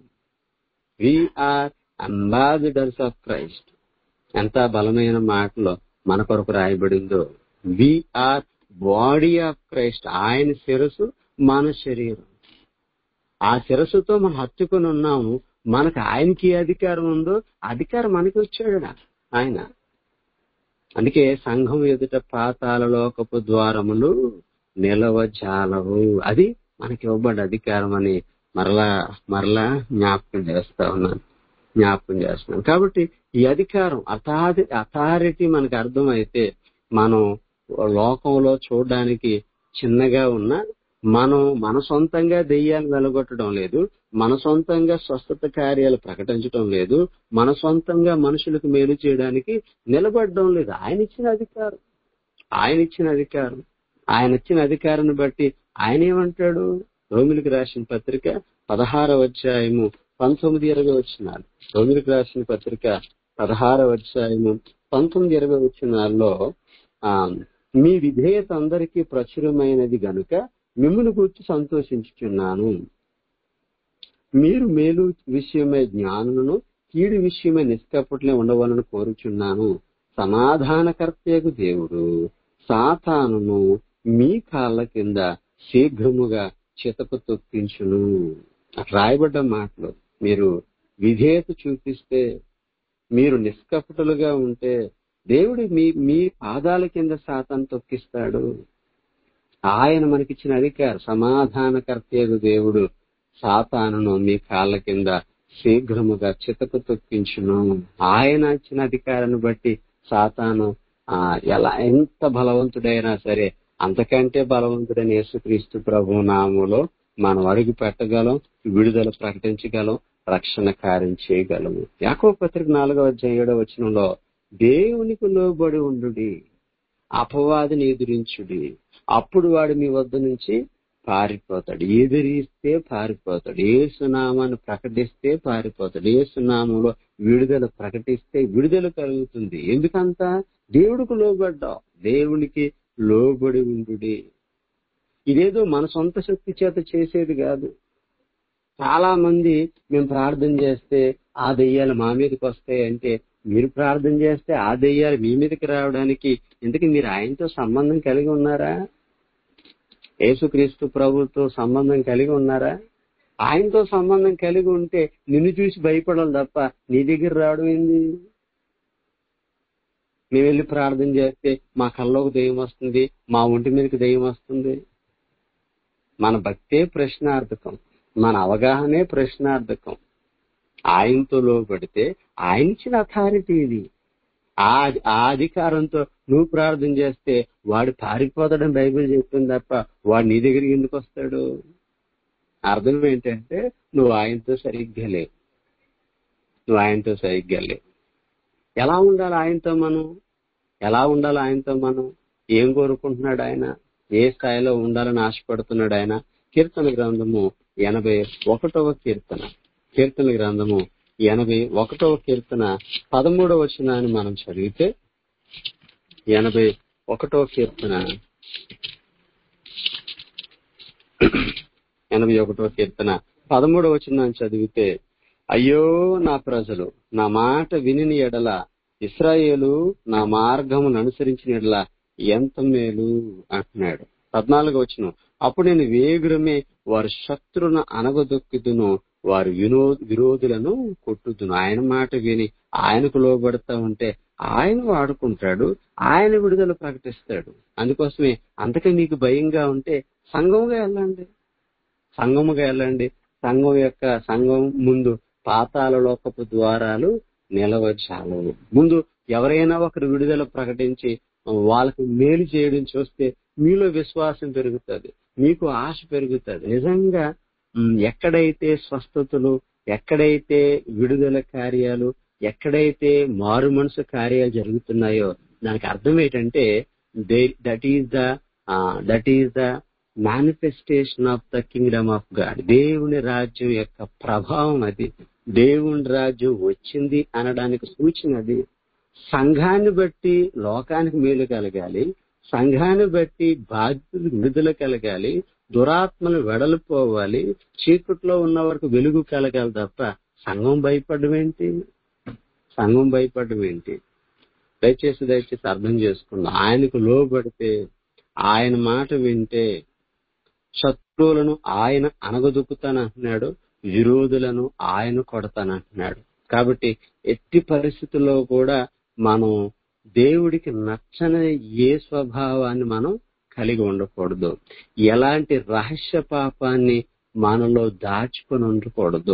ఆర్ అంబాసిడర్స్ ఆఫ్ క్రైస్ట్ ఎంత బలమైన మాటలో మన కొరకు రాయబడిందో ఆర్ బాడీ ఆఫ్ క్రైస్ట్ ఆయన శిరసు మన శరీరం ఆ శిరస్సుతో మనం హత్తుకుని ఉన్నాము మనకు ఆయనకి ఏ అధికారం ఉందో అధికారం మనకి వచ్చాడు ఆయన అందుకే సంఘం ఎదుట పాతాల లోకపు ద్వారములు నిలవజాలవు అది మనకి ఇవ్వబడ్డ అధికారం అని మరలా మరలా జ్ఞాపకం చేస్తా ఉన్నాను జ్ఞాపకం చేస్తున్నాను కాబట్టి ఈ అధికారం అథారి అథారిటీ మనకు అర్థమైతే మనం లోకంలో చూడడానికి చిన్నగా ఉన్న మనం మన సొంతంగా దెయ్యాలు వెలగొట్టడం లేదు మన సొంతంగా స్వస్థత కార్యాలు ప్రకటించడం లేదు మన సొంతంగా మనుషులకు మేలు చేయడానికి నిలబడడం లేదు ఆయన ఇచ్చిన అధికారం ఆయన ఇచ్చిన అధికారం ఆయన ఇచ్చిన అధికారాన్ని బట్టి ఆయన ఏమంటాడు రోమిలికి రాసిన పత్రిక పదహారవ అధ్యాయము పంతొమ్మిది ఇరవై వచ్చినారు రోమిలికి రాసిన పత్రిక పదహారవ అధ్యాయము పంతొమ్మిది ఇరవై వచ్చినాల్లో ఆ మీ విధేయత అందరికీ ప్రచురమైనది గనుక మిమ్మల్ని గురించి సంతోషించుచున్నాను మీరు మేలు విషయమై జ్ఞానులను కీడు విషయమై నిష్కపట్లే ఉండవాలని కోరుచున్నాను సమాధానకర్తయకు దేవుడు సాతానును మీ కాళ్ళ కింద శీఘ్రముగా చితకు తొక్కించును అట్లా రాయబడ్డ మాటలు మీరు విధేయత చూపిస్తే మీరు నిష్కపటులుగా ఉంటే దేవుడు మీ మీ పాదాల కింద సాతాను తొక్కిస్తాడు ఆయన మనకిచ్చిన అధికారం సమాధానకర్తయ్యకు దేవుడు సాతానును మీ కాళ్ళ కింద శీఘ్రముగా చితకు తొక్కించును ఆయన ఇచ్చిన అధికారాన్ని బట్టి సాతాను ఆ ఎలా ఎంత బలవంతుడైనా సరే అంతకంటే బలవంతుడైన యేసుక్రీస్తు ప్రభు నామములో మనం అడుగు పెట్టగలం విడుదల ప్రకటించగలం రక్షణ కార్యం చేయగలము యాకో పత్రిక నాలుగవ అధ్యాయం ఏడవ వచనంలో దేవునికి లోబడి ఉండు అపవాదిని ఎదిరించుడి అప్పుడు వాడు మీ వద్ద నుంచి పారిపోతాడు ఎదిరిస్తే పారిపోతాడు ఏ సునామాన్ని ప్రకటిస్తే పారిపోతాడు ఏ సునామంలో విడుదల ప్రకటిస్తే విడుదల కలుగుతుంది ఎందుకంత దేవుడికి లోబడ్డావు దేవునికి లోబడి ఉండు ఇదేదో మన సొంత శక్తి చేత చేసేది కాదు చాలా మంది మేము ప్రార్థన చేస్తే ఆ దెయ్యాలు మా మీదకి వస్తాయి అంటే మీరు ప్రార్థన చేస్తే ఆ దెయ్యాలు మీ మీదకి రావడానికి ఎందుకు మీరు ఆయనతో సంబంధం కలిగి ఉన్నారా యేసుక్రీస్తు ప్రభుతో సంబంధం కలిగి ఉన్నారా ఆయనతో సంబంధం కలిగి ఉంటే నిన్ను చూసి భయపడాలి తప్ప నీ దగ్గర రావడం ఏంది మేము వెళ్ళి ప్రార్థన చేస్తే మా కల్లోకి దెయ్యం వస్తుంది మా ఒంటి మీదకి దెయ్యం వస్తుంది మన భక్తే ప్రశ్నార్థకం మన అవగాహనే ప్రశ్నార్థకం ఆయనతో లోబడితే ఆయన ఇచ్చిన అథారిటీ ఇది ఆ ఆ అధికారంతో నువ్వు ప్రార్థన చేస్తే వాడు పారిపోతాడని బైబిల్ చెప్తుంది తప్ప వాడు నీ దగ్గరికి ఎందుకు వస్తాడు అర్థం ఏంటంటే నువ్వు ఆయనతో సరిగ్గా లేవు నువ్వు ఆయనతో సరిగ్గా లేవు ఎలా ఉండాలి ఆయనతో మనం ఎలా ఉండాలి ఆయనతో మనం ఏం కోరుకుంటున్నాడు ఆయన ఏ స్థాయిలో ఉండాలని ఆశపడుతున్నాడు ఆయన కీర్తన గ్రంథము ఎనభై ఒకటవ కీర్తన కీర్తన గ్రంథము ఎనభై ఒకటవ కీర్తన పదమూడవ వచనాన్ని మనం చదివితే ఎనభై ఒకటవ కీర్తన ఎనభై ఒకటవ కీర్తన పదమూడవ వచనాన్ని చదివితే అయ్యో నా ప్రజలు నా మాట వినిని ఎడల ఇస్రాయేలు నా మార్గమును అనుసరించిన ఎడల ఎంత మేలు అంటున్నాడు పద్నాలుగు వచ్చిన అప్పుడు నేను వేగురమే వారి శత్రును అనగదొక్కుదును వారి వినో విరోధులను కొట్టుదును ఆయన మాట విని ఆయనకు లోబడతా ఉంటే ఆయన వాడుకుంటాడు ఆయన విడుదల ప్రకటిస్తాడు అందుకోసమే అంతకే మీకు భయంగా ఉంటే సంఘముగా వెళ్ళండి సంఘముగా వెళ్ళండి సంఘం యొక్క సంఘం ముందు పాతాల లోకపు ద్వారాలు నిలవచాలవు ముందు ఎవరైనా ఒకరు విడుదల ప్రకటించి వాళ్ళకి మేలు చేయడం చూస్తే మీలో విశ్వాసం పెరుగుతుంది మీకు ఆశ పెరుగుతుంది నిజంగా ఉమ్, ఎక్కడైతే స్వస్థతలు ఎక్కడైతే విడుదల కార్యాలు ఎక్కడైతే మారు మనసు కార్యాలు జరుగుతున్నాయో దానికి అర్థం ఏంటంటే that is the that is the manifestation of the kingdom of God దేవుని రాజ్యం యొక్క ప్రభావం అది దేవుని రాజ్యం వచ్చింది అనడానికి సూచన అది సంఘాన్ని బట్టి లోకానికి మేలు కలగాలి సంఘాన్ని బట్టి బాధ్యతలు విడుదల కలగాలి దురాత్మలు వెడలిపోవాలి చీకట్లో ఉన్న వరకు వెలుగు కలగాలి తప్ప సంఘం భయపడడం ఏంటి సంఘం భయపడడం ఏంటి దయచేసి దయచేసి అర్థం చేసుకుందాం ఆయనకు లోబడితే ఆయన మాట వింటే శత్రువులను ఆయన అనగదొక్కుతానంటున్నాడు విరోధులను ఆయన కొడతానంటున్నాడు కాబట్టి ఎట్టి పరిస్థితుల్లో కూడా మనం దేవుడికి నచ్చని ఏ స్వభావాన్ని మనం కలిగి ఉండకూడదు ఎలాంటి రహస్య పాపాన్ని మనలో దాచుకొని ఉండకూడదు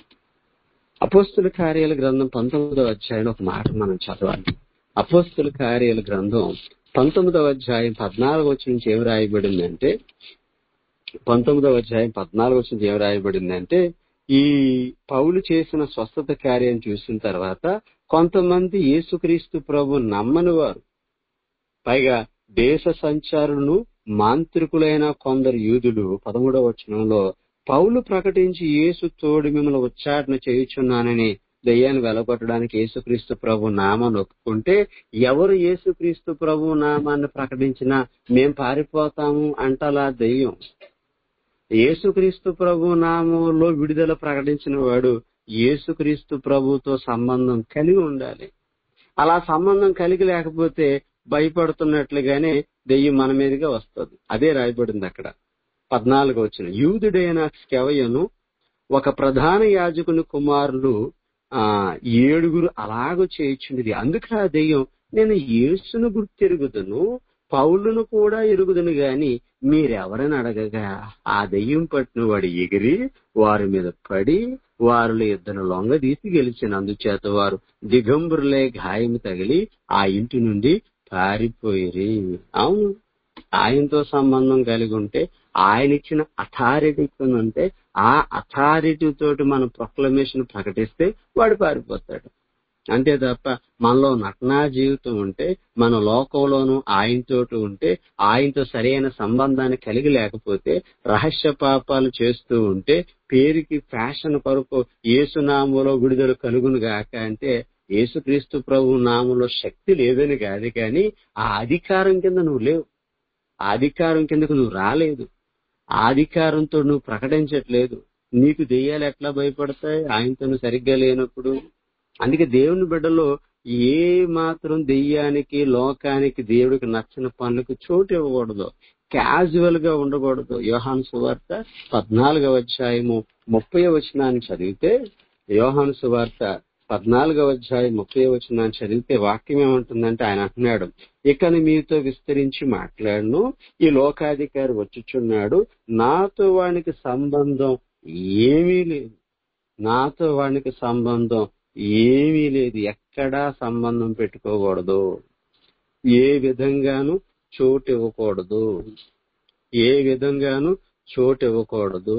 అపోస్తుల కార్యాల గ్రంథం పంతొమ్మిదవ అధ్యాయం ఒక మాట మనం చదవాలి అపోస్తుల కార్యాల గ్రంథం పంతొమ్మిదవ అధ్యాయం పద్నాలుగు వచ్చి నుంచి ఏం రాయబడిందంటే పంతొమ్మిదవ అధ్యాయం పద్నాలుగు వచ్చి నుంచి ఏం రాయబడిందంటే ఈ పౌలు చేసిన స్వస్థత కార్యం చూసిన తర్వాత కొంతమంది యేసుక్రీస్తు ప్రభు నమ్మని వారు పైగా దేశ సంచారులను మాంత్రికులైన కొందరు యూదులు పదమూడవ వచనంలో పౌలు ప్రకటించి యేసు తోడు మిమ్మల్ని ఉచ్చాటన చేయుచున్నానని దయ్యాన్ని వెలగొట్టడానికి యేసుక్రీస్తు ప్రభు నామాన్ని ఒప్పుకుంటే ఎవరు యేసుక్రీస్తు ప్రభు నామాన్ని ప్రకటించినా మేం పారిపోతాము అంటలా దెయ్యం యేసుక్రీస్తు ప్రభు నామంలో విడుదల ప్రకటించిన వాడు యేసుక్రీస్తు ప్రభుతో సంబంధం కలిగి ఉండాలి అలా సంబంధం కలిగి లేకపోతే భయపడుతున్నట్లుగానే దెయ్యం మన మీదుగా వస్తుంది అదే రాయబడింది అక్కడ పద్నాలుగు వచ్చిన యూదుడైన స్కెవయను ఒక ప్రధాన యాజకుని కుమారులు ఆ ఏడుగురు అలాగూ చేయించుండేది అందుకే ఆ దెయ్యం నేను యేసును గుర్తెరుగుదును పౌలును కూడా ఎరుగుదును గాని మీరెవరని అడగగా ఆ దెయ్యం పట్టిన వాడు ఎగిరి వారి మీద పడి వారిలో ఇద్దరు లొంగ తీసి గెలిచిన అందుచేత వారు దిగంబరులే గాయం తగిలి ఆ ఇంటి నుండి పారిపోయిరి అవును ఆయనతో సంబంధం కలిగి ఉంటే ఆయన ఇచ్చిన అథారిటీ ఉంటే ఆ అథారిటీ తోటి మనం ప్రొక్లమేషన్ ప్రకటిస్తే వాడు పారిపోతాడు అంతే తప్ప మనలో నటనా జీవితం ఉంటే మన లోకంలోనూ ఆయనతోటి ఉంటే ఆయనతో సరైన సంబంధాన్ని కలిగి లేకపోతే రహస్య పాపాలు చేస్తూ ఉంటే పేరుకి ఫ్యాషన్ కొరకు ఏసునామంలో విడుదల కలుగును గాక అంటే యేసుక్రీస్తు ప్రభు నామంలో శక్తి లేదని కాదు కానీ ఆ అధికారం కింద నువ్వు లేవు ఆ అధికారం కిందకు నువ్వు రాలేదు ఆ అధికారంతో నువ్వు ప్రకటించట్లేదు నీకు దెయ్యాలు ఎట్లా భయపడతాయి ఆయనతో నువ్వు సరిగ్గా లేనప్పుడు అందుకే దేవుని బిడ్డలో ఏ మాత్రం దెయ్యానికి లోకానికి దేవుడికి నచ్చిన పనులకు చోటు ఇవ్వకూడదు క్యాజువల్ గా ఉండకూడదు యోహాను సువార్త పద్నాలుగవ అధ్యాయము ముప్పై వచనాన్ని చదివితే యోహాను సువార్త పద్నాలుగవ అధ్యాయం ముప్పై వచనాన్ని చదివితే వాక్యం ఏమంటుందంటే ఆయన అంటున్నాడు ఇకని మీతో విస్తరించి మాట్లాడను ఈ లోకాధికారి వచ్చుచున్నాడు నాతో వానికి సంబంధం ఏమీ లేదు నాతో వానికి సంబంధం ఏమీ లేదు ఎక్కడా సంబంధం పెట్టుకోకూడదు ఏ విధంగాను చోటు ఇవ్వకూడదు ఏ విధంగాను చోటు ఇవ్వకూడదు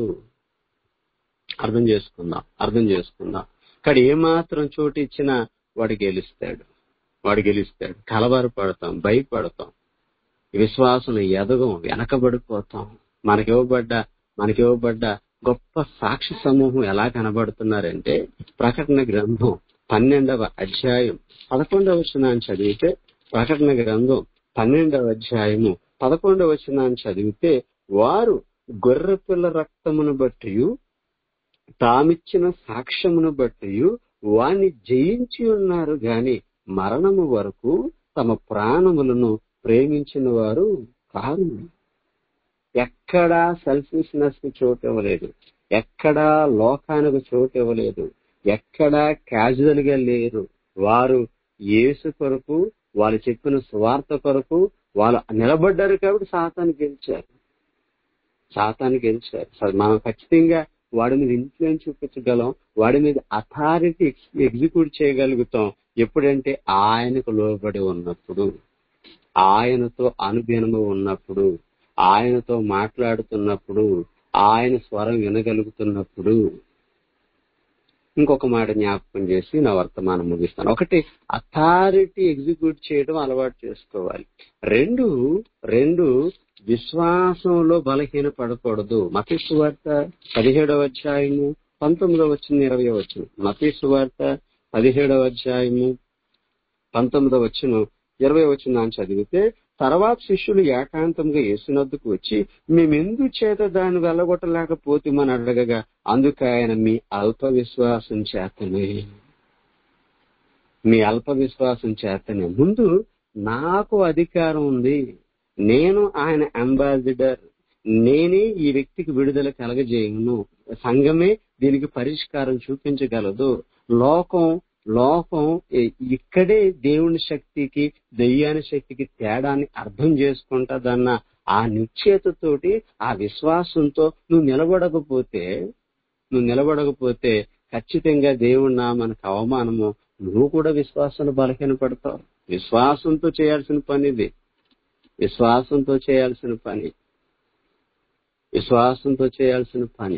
అర్థం చేసుకుందాం అర్థం చేసుకుందాం ఇక్కడ ఏమాత్రం చోటు ఇచ్చినా వాడు గెలుస్తాడు వాడు గెలుస్తాడు కలవరపడతాం భయపడతాం విశ్వాసం ఎదగం వెనకబడిపోతాం మనకివ్వబడ్డ మనకివ్వబడ్డ గొప్ప సాక్షి సమూహం ఎలా కనబడుతున్నారంటే ప్రకటన గ్రంథం పన్నెండవ అధ్యాయం పదకొండవ వచనాన్ని చదివితే ప్రకటన గ్రంథం పన్నెండవ అధ్యాయము పదకొండవ వచనాన్ని చదివితే వారు గొర్రెపిల్ల రక్తమును బట్టి తామిచ్చిన సాక్ష్యమును బట్టి వాణ్ణి జయించి ఉన్నారు గాని మరణము వరకు తమ ప్రాణములను ప్రేమించిన వారు కారు ఎక్కడా సెల్ఫిష్నెస్ కి చోటు ఇవ్వలేదు ఎక్కడా లోకానికి చోటు ఇవ్వలేదు ఎక్కడా క్యాజువల్ గా లేరు వారు యేసు కొరకు వాళ్ళు చెప్పిన స్వార్థ కొరకు వాళ్ళు నిలబడ్డారు కాబట్టి సాతాన్ని గెలిచారు సాతాన్ని గెలిచారు సరే మనం ఖచ్చితంగా వాడి మీద ఇన్ఫ్లుయెన్స్ చూపించగలం వాడి మీద అథారిటీ ఎగ్జిక్యూట్ చేయగలుగుతాం ఎప్పుడంటే ఆయనకు లోబడి ఉన్నప్పుడు ఆయనతో అనుదినము ఉన్నప్పుడు ఆయనతో మాట్లాడుతున్నప్పుడు ఆయన స్వరం వినగలుగుతున్నప్పుడు ఇంకొక మాట జ్ఞాపకం చేసి నా వర్తమానం ముగిస్తాను ఒకటి అథారిటీ ఎగ్జిక్యూట్ చేయడం అలవాటు చేసుకోవాలి రెండు రెండు విశ్వాసంలో బలహీన పడకూడదు మతీసు వార్త పదిహేడవ అధ్యాయము పంతొమ్మిదవ వచ్చిన ఇరవై వచ్చిన మతీసు వార్త పదిహేడవ అధ్యాయము పంతొమ్మిదవ వచ్చిన ఇరవై వచ్చిన చదివితే తర్వాత శిష్యులు ఏకాంతంగా యేసునద్దుకు వచ్చి మేమెందు చేత దాన్ని వెళ్ళగొట్టలేకపోతేమని అడగగా అందుకు ఆయన మీ అల్ప విశ్వాసం చేతనే మీ అల్ప విశ్వాసం చేతనే ముందు నాకు అధికారం ఉంది నేను ఆయన అంబాసిడర్ నేనే ఈ వ్యక్తికి విడుదల కలగజేయను సంఘమే దీనికి పరిష్కారం చూపించగలదు లోకం లోకం ఇక్కడే దేవుని శక్తికి దెయ్యాని శక్తికి తేడాన్ని అర్థం చేసుకుంటదన్న ఆ నిశ్చేతతోటి ఆ విశ్వాసంతో నువ్వు నిలబడకపోతే నువ్వు నిలబడకపోతే ఖచ్చితంగా దేవుడి నా మనకు అవమానము నువ్వు కూడా విశ్వాసాన్ని బలహీన పడతావు విశ్వాసంతో చేయాల్సిన పని ఇది విశ్వాసంతో చేయాల్సిన పని విశ్వాసంతో చేయాల్సిన పని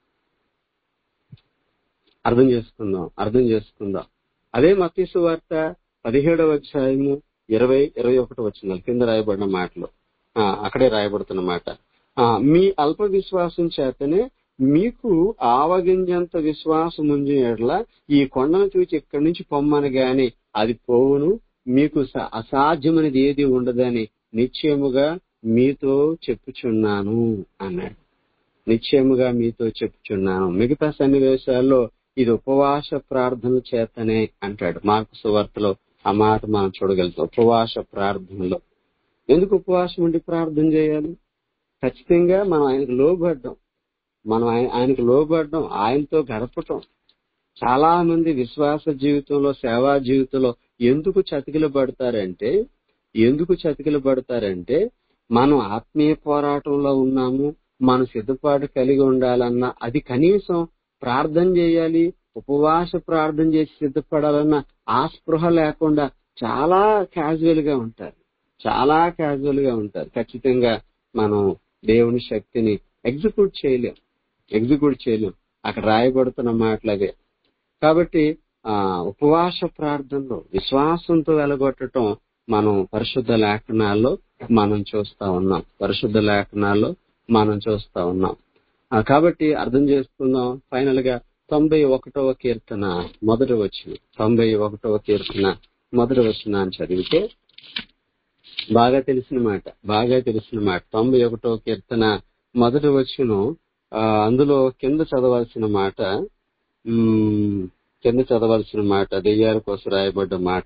అర్థం చేసుకుందాం అర్థం చేసుకుందాం అదే మతీసు వార్త పదిహేడవ అధ్యాయము ఇరవై ఇరవై ఒకటి వచ్చిన కింద రాయబడిన మాటలు అక్కడే రాయబడుతున్న మాట మీ అల్ప విశ్వాసం చేతనే మీకు ఆవగింజంత విశ్వాసం ఉంచిన ఎడల ఈ కొండను చూచి ఇక్కడి నుంచి పొమ్మని గాని అది పోవును మీకు అసాధ్యమైనది ఏది ఉండదని నిశ్చయముగా మీతో చెప్పుచున్నాను అన్నాడు నిశ్చయముగా మీతో చెప్పుచున్నాను మిగతా సన్నివేశాల్లో ఇది ఉపవాస ప్రార్థన చేతనే అంటాడు మార్పు సువార్తలో ఆ మాట మనం చూడగలుగుతాం ఉపవాస ప్రార్థనలో ఎందుకు ఉపవాసం ఉండి ప్రార్థన చేయాలి ఖచ్చితంగా మనం ఆయనకు లోబడ్డం మనం ఆయనకు లోబడ్డం ఆయనతో గడపటం చాలా మంది విశ్వాస జీవితంలో సేవా జీవితంలో ఎందుకు చతికిల పడతారంటే ఎందుకు చతికిల పడతారంటే మనం ఆత్మీయ పోరాటంలో ఉన్నాము మనం సిద్ధపాటు కలిగి ఉండాలన్న అది కనీసం ప్రార్థన చేయాలి ఉపవాస ప్రార్థన చేసి సిద్ధపడాలన్న ఆ స్పృహ లేకుండా చాలా క్యాజువల్ గా ఉంటారు చాలా క్యాజువల్ గా ఉంటారు ఖచ్చితంగా మనం దేవుని శక్తిని ఎగ్జిక్యూట్ చేయలేం ఎగ్జిక్యూట్ చేయలేం అక్కడ రాయబడుతున్న మాటలవే కాబట్టి ఆ ఉపవాస ప్రార్థనలో విశ్వాసంతో వెలగొట్టడం మనం పరిశుద్ధ లేఖనాల్లో మనం చూస్తా ఉన్నాం పరిశుద్ధ లేఖనాల్లో మనం చూస్తా ఉన్నాం కాబట్టి అర్థం చేసుకుందాం ఫైనల్ గా తొంభై ఒకటవ కీర్తన మొదటి వచ్చిన తొంభై ఒకటవ కీర్తన మొదటి వచ్చిన అని చదివితే బాగా తెలిసిన మాట బాగా తెలిసిన మాట తొంభై ఒకటవ కీర్తన మొదటి వచ్చిన అందులో కింద చదవాల్సిన మాట కింద చదవాల్సిన మాట దెయ్యాల కోసం రాయబడ్డ మాట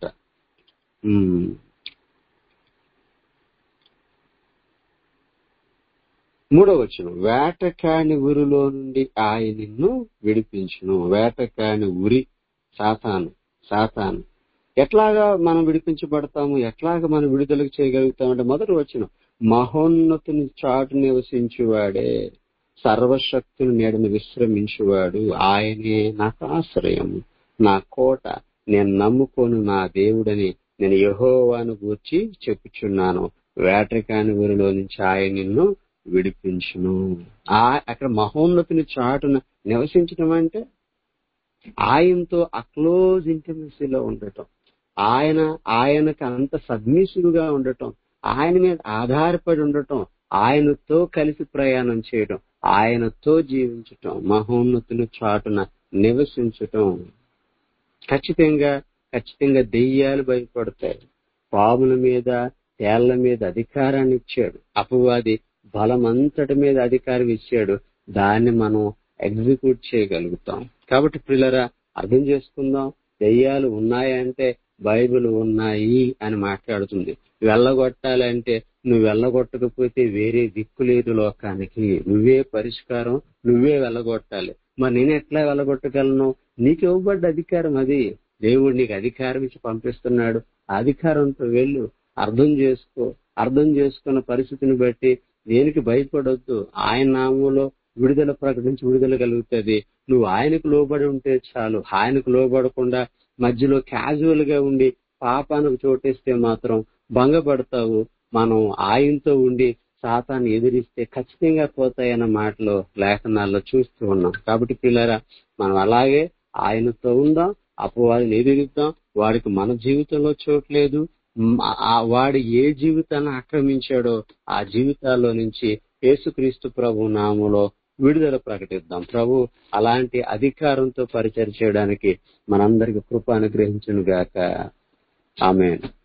మూడవ వచ్చును వేటకాని ఊరిలో నుండి ఆయన నిన్ను విడిపించును వేటకాని ఉరి సాతాను సాతాను ఎట్లాగా మనం విడిపించబడతాము ఎట్లాగా మనం విడుదలకు చేయగలుగుతామంటే మొదటి వచ్చిన మహోన్నతుని చాటు నివసించువాడే సర్వశక్తుని నీడని విశ్రమించువాడు ఆయనే నాకు ఆశ్రయం నా కోట నేను నమ్ముకోను నా దేవుడని నేను యహోవాను గూర్చి చెప్పుచున్నాను వేటకాని ఊరిలో నుంచి ఆయన నిన్ను విడిపించును ఆ అక్కడ మహోన్నతుని చాటున నివసించడం అంటే ఆయనతో ఆ క్లోజ్ ఇంటిమసీలో ఉండటం ఆయన ఆయనకు అంత సబ్మిసివ్ గా ఉండటం ఆయన మీద ఆధారపడి ఉండటం ఆయనతో కలిసి ప్రయాణం చేయడం ఆయనతో జీవించటం మహోన్నతుని చాటున నివసించటం ఖచ్చితంగా ఖచ్చితంగా దెయ్యాలు భయపడతాయి పాముల మీద తేళ్ల మీద అధికారాన్ని ఇచ్చాడు అపవాది బలమంతటి మీద అధికారం ఇచ్చాడు దాన్ని మనం ఎగ్జిక్యూట్ చేయగలుగుతాం కాబట్టి పిల్లరా అర్థం చేసుకుందాం దెయ్యాలు ఉన్నాయంటే బైబిల్ ఉన్నాయి అని మాట్లాడుతుంది వెళ్ళగొట్టాలంటే నువ్వు వెళ్ళగొట్టకపోతే వేరే దిక్కు లేదు లోకానికి నువ్వే పరిష్కారం నువ్వే వెళ్ళగొట్టాలి మరి నేను ఎట్లా వెళ్ళగొట్టగలను నీకు ఇవ్వబడ్డ అధికారం అది దేవుడు నీకు అధికారం ఇచ్చి పంపిస్తున్నాడు ఆ అధికారంతో వెళ్ళు అర్థం చేసుకో అర్థం చేసుకున్న పరిస్థితిని బట్టి దేనికి భయపడొద్దు ఆయన నామంలో విడుదల ప్రకటించి విడుదల కలుగుతుంది నువ్వు ఆయనకు లోబడి ఉంటే చాలు ఆయనకు లోబడకుండా మధ్యలో క్యాజువల్ గా ఉండి పాపానికి చోటేస్తే మాత్రం భంగపడతావు మనం ఆయనతో ఉండి సాతాన్ని ఎదిరిస్తే ఖచ్చితంగా పోతాయన్న మాటలో లేఖనాల్లో చూస్తూ ఉన్నాం కాబట్టి పిల్లరా మనం అలాగే ఆయనతో ఉందాం అపవాదిని ఎదిరిద్దాం వాడికి మన జీవితంలో చోటు లేదు మ్, ఆ వాడు ఏ జీవితాన్ని ఆక్రమించాడో ఆ జీవితాల్లో నుంచి యేసుక్రీస్తు ప్రభు నామములో విడుదల ప్రకటిద్దాం ప్రభు అలాంటి అధికారంతో పరిచయం చేయడానికి మనందరికి కృప అనుగ్రహించును గాక ఆమె